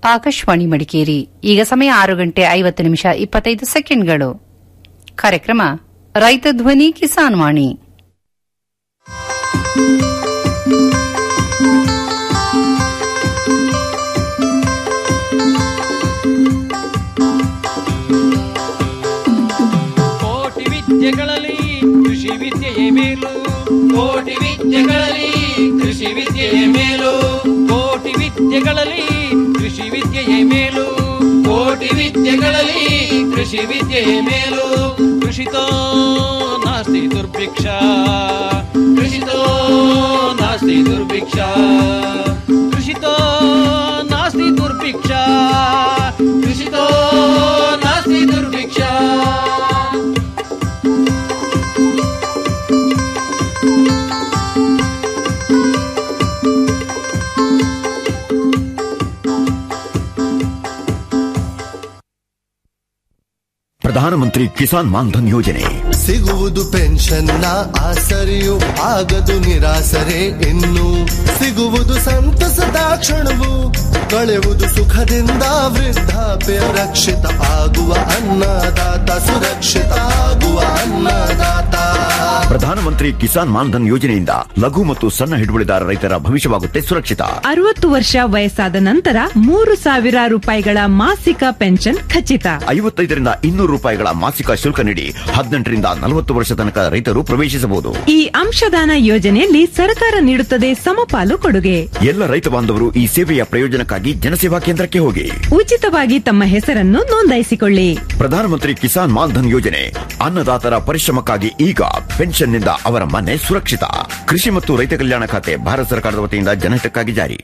ಆಕಾಶವಾಣಿ ಮಡಿಕೇರಿ ಈಗ ಸಮಯ ಆರು ಗಂಟೆ ಐವತ್ತು ನಿಮಿಷ ಇಪ್ಪತ್ತೈದು ಸೆಕೆಂಡ್ಗಳು ಕಾರ್ಯಕ್ರಮ ರೈತ ಧ್ವನಿ ಕಿಸಾನ್ ವಾಣಿ ಕೋಟಿ ವಿದ್ಯೆಗಳಲ್ಲಿ ಕೃಷಿ ವಿದ್ಯೆಯೇ ಮೇಲು ಕೋಟಿ ವಿದ್ಯೆಗಳಲ್ಲಿ ಕೃಷಿ ವಿದ್ಯೆಯೇ ಮೇಲು ಕೋಟಿ ವಿದ್ಯೆಗಳಲ್ಲಿ ಕೃಷಿ ವಿದ್ಯೆಯೇ ಮೇಲು ಕೋಟಿ ವಿದ್ಯೆಗಳಲ್ಲಿ ಕೃಷಿ ವಿದ್ಯೆಯೇ ಮೇಲು ಕೃಷಿತೋ ನಾಸ್ತಿ ದುರ್ಭಿಕ್ಷ ಕೃಷಿತೋ ನಾಸ್ತಿ ದುರ್ಭಿಕ್ಷ ಕೃಷಿತೋ ನಾಸ್ತಿ ದುರ್ಭಿಕ್ಷ ಕೃಷಿತೋ ನಾಸ್ತಿ ದುರ್ಭಿಕ್ಷ ಪ್ರಧಾನಮಂತ್ರಿ ಕಿಸಾನ್ ಮಾನ್ಧನ್ ಯೋಜನೆ ಸಿಗುವುದು ಪೆನ್ಷನ್ನ ಆಸರೆಯು ಆಗದು ನಿರಾಸರೆ ಇನ್ನು ಸಿಗುವುದು ಸಂತಸದ ಕ್ಷಣವು ಕಳೆಯುವುದು ಸುಖದಿಂದ ವೃದ್ಧಾಪ್ಯ ರಕ್ಷಿತ ಆಗುವ ಅನ್ನದಾತ ಸುರಕ್ಷಿತ ಆಗುವ ಅನ್ನದಾತ ಪ್ರಧಾನಮಂತ್ರಿ ಕಿಸಾನ್ ಮಾನ್ಧನ್ ಯೋಜನೆಯಿಂದ ಲಘು ಮತ್ತು ಸಣ್ಣ ಹಿಡುವಳಿದಾರ ರೈತರ ಭವಿಷ್ಯವಾಗುತ್ತೆ ಸುರಕ್ಷಿತ ಅರವತ್ತು ವರ್ಷ ವಯಸ್ಸಾದ ನಂತರ ಮೂರು ಸಾವಿರ ರೂಪಾಯಿಗಳ ಮಾಸಿಕ ಪೆನ್ಷನ್ ಖಚಿತ ಐವತ್ತೈದರಿಂದ ಇನ್ನೂರು ರೂಪಾಯಿಗಳ ಮಾಸಿಕ ಶುಲ್ಕ ನೀಡಿ ಹದಿನೆಂಟರಿಂದ ನಲವತ್ತು ವರ್ಷ ತನಕ ರೈತರು ಪ್ರವೇಶಿಸಬಹುದು ಈ ಅಂಶದಾನ ಯೋಜನೆಯಲ್ಲಿ ಸರ್ಕಾರ ನೀಡುತ್ತದೆ ಸಮಪಾಲು ಕೊಡುಗೆ ಎಲ್ಲ ರೈತ ಬಾಂಧವರು ಈ ಸೇವೆಯ ಪ್ರಯೋಜನಕ್ಕಾಗಿ ಜನಸೇವಾ ಕೇಂದ್ರಕ್ಕೆ ಹೋಗಿ ಉಚಿತವಾಗಿ ತಮ್ಮ ಹೆಸರನ್ನು ನೋಂದಾಯಿಸಿಕೊಳ್ಳಿ ಪ್ರಧಾನಮಂತ್ರಿ ಕಿಸಾನ್ ಮಾನ್ಧನ್ ಯೋಜನೆ ಅನ್ನದಾತರ ಪರಿಶ್ರಮಕ್ಕಾಗಿ ಈಗ ಪೆನ್ಷನ್ನಿಂದ ಅವರ ಮನೆ ಸುರಕ್ಷಿತ ಕೃಷಿ ಮತ್ತು ರೈತ ಕಲ್ಯಾಣ ಖಾತೆ ಭಾರತ ಸರ್ಕಾರದ ವತಿಯಿಂದ ಜನಹಿತಕ್ಕಾಗಿ ಜಾರಿ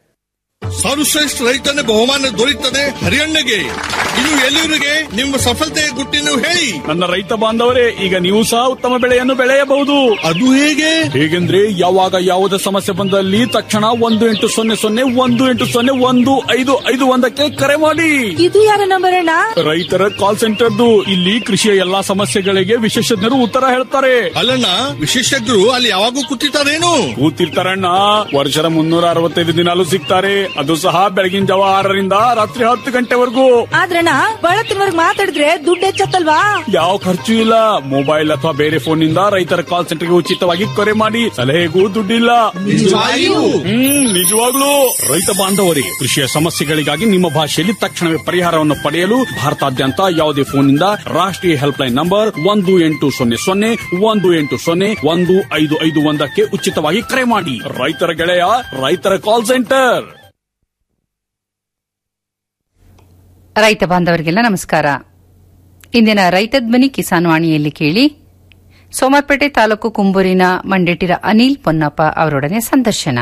ಸರ್ವಶ್ರೇಷ್ಠ ರೈತನ ಬಹುಮಾನ ದೊರೆಯುತ್ತದೆ ಹರಿಯಣ್ಣಗೆ ಇದು ಎಲ್ಲರಿಗೆ ನಿಮ್ಮ ಸಫಲತೆಯ ಗುಟ್ಟಿನ ಹೇಳಿ ನನ್ನ ರೈತ ಬಾಂಧವರೇ ಈಗ ನೀವು ಸಹ ಉತ್ತಮ ಬೆಳೆಯನ್ನು ಬೆಳೆಯಬಹುದು ಅದು ಹೇಗೆ ಹೇಗೆಂದ್ರೆ ಯಾವಾಗ ಯಾವುದೇ ಸಮಸ್ಯೆ ಬಂದಲ್ಲಿ ತಕ್ಷಣ ಒಂದು ಎಂಟು ಸೊನ್ನೆ ಸೊನ್ನೆ ಒಂದು ಎಂಟು ಸೊನ್ನೆ ಒಂದು ಐದು ಐದು ಒಂದಕ್ಕೆ ಕರೆ ಮಾಡಿ ಇದು ಯಾರ ನಂಬರ್ ಅಣ್ಣ ರೈತರ ಕಾಲ್ ಸೆಂಟರ್ದು ಇಲ್ಲಿ ಕೃಷಿಯ ಎಲ್ಲಾ ಸಮಸ್ಯೆಗಳಿಗೆ ವಿಶೇಷಜ್ಞರು ಉತ್ತರ ಹೇಳ್ತಾರೆ ಅಲ್ಲಣ್ಣ ವಿಶೇಷಜ್ಞರು ಅಲ್ಲಿ ಯಾವಾಗೂ ಕೂತಿರ್ತಾರೇನು ಕೂತಿರ್ತಾರಣ್ಣ ವರ್ಷದ ಮುನ್ನೂರ ಅರವತ್ತೈದು ದಿನಾಲು ಸಿಗ್ತಾರೆ ಅದು ಸಹ ಬೆಳಗಿನ ಜಾವ ಆರರಿಂದ ರಾತ್ರಿ ಹತ್ತು ಗಂಟೆವರೆಗೂ ಆದ್ರಣ್ಣ ಬಳತ್ತಿನವರ್ಗ್ ಮಾತಾಡಿದ್ರೆ ದುಡ್ಡು ಹೆಚ್ಚತ್ತಲ್ವಾ ಯಾವ ಖರ್ಚು ಇಲ್ಲ ಮೊಬೈಲ್ ಅಥವಾ ಬೇರೆ ಫೋನ್ ನಿಂದ ರೈತರ ಕಾಲ್ ಸೆಂಟರ್ಗೆ ಉಚಿತವಾಗಿ ಕರೆ ಮಾಡಿ ಸಲಹೆಗೂ ದುಡ್ಡಿಲ್ಲ ನಿಜವಾಗಿಯೂ? ಹ್ಮ್ ನಿಜವಾಗ್ಲೂ ರೈತ ಬಾಂಧವರೇ ಕೃಷಿಯ ಸಮಸ್ಯೆಗಳಿಗಾಗಿ ನಿಮ್ಮ ಭಾಷೆಯಲ್ಲಿ ತಕ್ಷಣವೇ ಪರಿಹಾರವನ್ನು ಪಡೆಯಲು ಭಾರತಾದ್ಯಂತ ಯಾವುದೇ ಫೋನ್ನಿಂದ ರಾಷ್ಟ್ರೀಯ ಹೆಲ್ಪ್ ಲೈನ್ ನಂಬರ್ ಒಂದು ಎಂಟು ಸೊನ್ನೆ ಸೊನ್ನೆ ಒಂದು ಎಂಟು ಸೊನ್ನೆ ಒಂದು ಐದು ಐದು ಒಂದಕ್ಕೆ ಉಚಿತವಾಗಿ ಕರೆ ಮಾಡಿ ರೈತರ ಗೆಳೆಯ ರೈತರ ಕಾಲ್ ಸೆಂಟರ್ ರೈತ ಬಾಂಧವರಿಗೆಲ್ಲ ನಮಸ್ಕಾರ ಇಂದಿನ ರೈತ ಧ್ವನಿ ಕಿಸಾನ್ ವಾಣಿಯಲ್ಲಿ ಕೇಳಿ ಸೋಮರ್ಪೇಟೆ ತಾಲೂಕು ಕುಂಬೂರಿನ ಮಂಡೇಟಿರ ಅನಿಲ್ ಪೊನ್ನಪ್ಪ ಅವರೊಡನೆ ಸಂದರ್ಶನ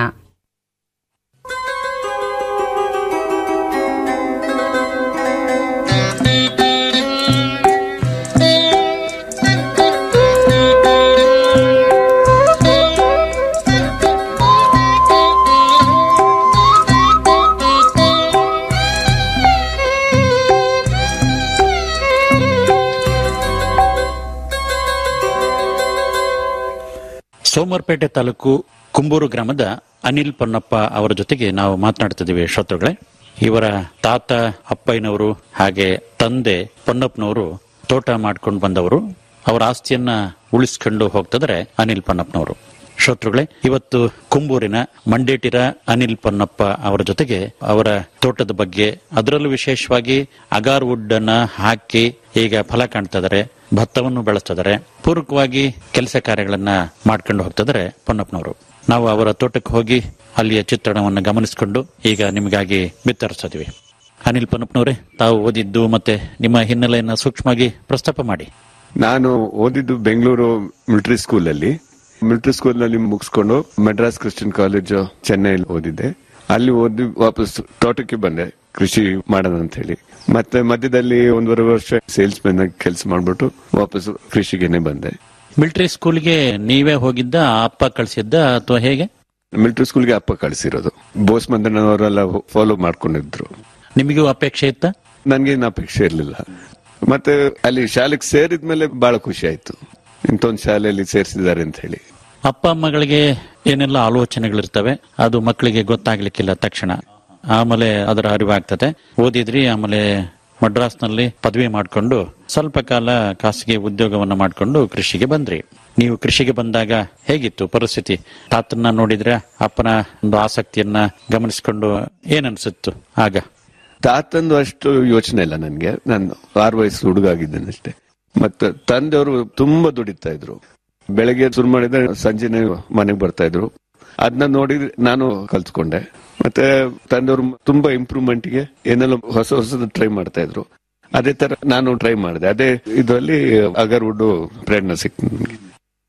ಸೋಮವಾರಪೇಟೆ ತಾಲೂಕು ಕುಂಬೂರು ಗ್ರಾಮದ ಅನಿಲ್ ಪೊನ್ನಪ್ಪ ಅವರ ಜೊತೆಗೆ ನಾವು ಮಾತನಾಡ್ತಿದ್ದೀವಿ ಶ್ರೋತೃಗಳೇ ಇವರ ತಾತ ಅಪ್ಪಯ್ಯನವರು ಹಾಗೆ ತಂದೆ ಪೊನ್ನಪ್ಪನವರು ತೋಟ ಮಾಡ್ಕೊಂಡು ಬಂದವರು ಅವರ ಆಸ್ತಿಯನ್ನ ಉಳಿಸ್ಕೊಂಡು ಹೋಗ್ತಿದ್ರೆ ಅನಿಲ್ ಪೊನ್ನಪ್ಪನವರು ಶ್ರೋತೃಗಳೇ ಇವತ್ತು ಕುಂಬೂರಿನ ಮಂಡೇಟಿರ ಅನಿಲ್ ಪೊನ್ನಪ್ಪ ಅವರ ಜೊತೆಗೆ ಅವರ ತೋಟದ ಬಗ್ಗೆ ಅದರಲ್ಲೂ ವಿಶೇಷವಾಗಿ ಅಗಾರ್ ವುಡ್ ಅನ್ನ ಹಾಕಿ ಈಗ ಫಲ ಕಾಣ್ತಿದ್ದಾರೆ ಭತ್ತವನ್ನು ಬೆಳೆಸ್ತಿದ್ದಾರೆ ಪೂರಕವಾಗಿ ಕೆಲಸ ಕಾರ್ಯಗಳನ್ನ ಮಾಡ್ಕೊಂಡು ಹೋಗ್ತಿದ್ದಾರೆ ಪೊನ್ನಪ್ಪನವರು ನಾವು ಅವರ ತೋಟಕ್ಕೆ ಹೋಗಿ ಅಲ್ಲಿಯ ಚಿತ್ರಣವನ್ನು ಗಮನಿಸಿಕೊಂಡು ಈಗ ನಿಮಗಾಗಿ ಬಿತ್ತರಿಸ್ತಿದ್ವಿ ಅನಿಲ್ ಪೊನ್ನಪ್ಪನವರೇ ತಾವು ಓದಿದ್ದು ಮತ್ತೆ ನಿಮ್ಮ ಹಿನ್ನೆಲೆಯನ್ನ ಸೂಕ್ಷ್ಮವಾಗಿ ಪ್ರಸ್ತಾಪ ಮಾಡಿ ನಾನು ಓದಿದ್ದು ಬೆಂಗಳೂರು ಮಿಲಿಟರಿ ಸ್ಕೂಲ್ ಅಲ್ಲಿ ಮಿಲಿಟರಿ ಸ್ಕೂಲ್ ನಲ್ಲಿ ಮುಗಿಸ್ಕೊಂಡು ಮಡ್ರಾಸ್ ಕ್ರಿಶ್ಚಿಯನ್ ಕಾಲೇಜ್ ಚೆನ್ನೈಲಿ ಓದಿದ್ದೆ ಅಲ್ಲಿ ಓದಿ ವಾಪಸ್ ತೋಟಕ್ಕೆ ಬಂದೆ ಕೃಷಿ ಮಾಡೋಣ ಅಂತ ಹೇಳಿ ಮತ್ತೆ ಮಧ್ಯದಲ್ಲಿ ಒಂದೂವರೆ ವರ್ಷ ಸೇಲ್ಸ್ ಮೆನ್ ಆಗಿ ಕೆಲಸ ಮಾಡ್ಬಿಟ್ಟು ವಾಪಸ್ ಕೃಷಿಗೆನೆ ಬಂದೆ ಮಿಲಿಟರಿ ಸ್ಕೂಲ್ಗೆ ನೀವೇ ಹೋಗಿದ್ದ ಅಪ್ಪ ಕಳಿಸಿದ್ದ ಅಥವಾ ಹೇಗೆ ಮಿಲಿಟರಿ ಸ್ಕೂಲ್ಗೆ ಅಪ್ಪ ಕಳಿಸಿರೋದು ಬೋಸ್ ಮಂದಣ್ಣವರೆಲ್ಲ ಫಾಲೋ ಮಾಡ್ಕೊಂಡಿದ್ರು ನಿಮಗೂ ಅಪೇಕ್ಷೆ ಇತ್ತ ನನ್ಗೇನು ಅಪೇಕ್ಷೆ ಇರ್ಲಿಲ್ಲ ಮತ್ತೆ ಅಲ್ಲಿ ಶಾಲೆಗೆ ಸೇರಿದ್ಮೇಲೆ ಬಹಳ ಖುಷಿ ಆಯ್ತು ಇಂಥೊಂದು ಶಾಲೆಯಲ್ಲಿ ಸೇರಿಸಿದ್ದಾರೆ ಅಂತ ಹೇಳಿ ಅಪ್ಪ ಅಮ್ಮಗಳಿಗೆ ಏನೆಲ್ಲ ಆಲೋಚನೆಗಳಿರ್ತವೆ ಅದು ಮಕ್ಕಳಿಗೆ ಗೊತ್ತಾಗ್ಲಿಕ್ಕಿಲ್ಲ ತಕ್ಷಣ ಆಮೇಲೆ ಅದರ ಅರಿವಾಗ್ತದೆ ಓದಿದ್ರಿ ಆಮೇಲೆ ಮಡ್ರಾಸ್ನಲ್ಲಿ ಪದವಿ ಮಾಡಿಕೊಂಡು ಸ್ವಲ್ಪ ಕಾಲ ಖಾಸಗಿ ಉದ್ಯೋಗವನ್ನ ಮಾಡಿಕೊಂಡು ಕೃಷಿಗೆ ಬಂದ್ರಿ ನೀವು ಕೃಷಿಗೆ ಬಂದಾಗ ಹೇಗಿತ್ತು ಪರಿಸ್ಥಿತಿ ತಾತನ್ನ ನೋಡಿದ್ರೆ ಅಪ್ಪನ ಒಂದು ಆಸಕ್ತಿಯನ್ನ ಗಮನಿಸಿಕೊಂಡು ಏನನ್ಸುತ್ತು ಆಗ ತಾತಂದು ಅಷ್ಟು ಯೋಚನೆ ಇಲ್ಲ ನನ್ಗೆ ನಾನು ಆರು ವಯಸ್ಸು ಹುಡುಗ ಆಗಿದ್ದೇನೆ ಅಷ್ಟೇ ಮತ್ತೆ ತಂದೆಯವರು ತುಂಬಾ ದುಡಿತಾ ಇದ್ರು ಬೆಳಗ್ಗೆ ಶುರು ಮಾಡಿದ್ರೆ ಸಂಜೆನೆ ಮನೆಗೆ ಬರ್ತಾ ಇದ್ರು ಅದನ್ನ ನೋಡಿ ನಾನು ಕಲ್ತ್ಕೊಂಡೆ ಮತ್ತೆ ತಂದೆಯವರು ತುಂಬಾ ಇಂಪ್ರೂವ್ಮೆಂಟ್ ಗೆ ಏನೆಲ್ಲ ಹೊಸ ಹೊಸದು ಟ್ರೈ ಮಾಡ್ತಾ ಇದ್ರು ಅದೇ ತರ ನಾನು ಟ್ರೈ ಮಾಡಿದೆ ಅದೇ ಇದರಲ್ಲಿ ಅಗರ್ವುಡ್ ಪ್ರೇರಣೆ ಸಿಕ್ತು ನನಗೆ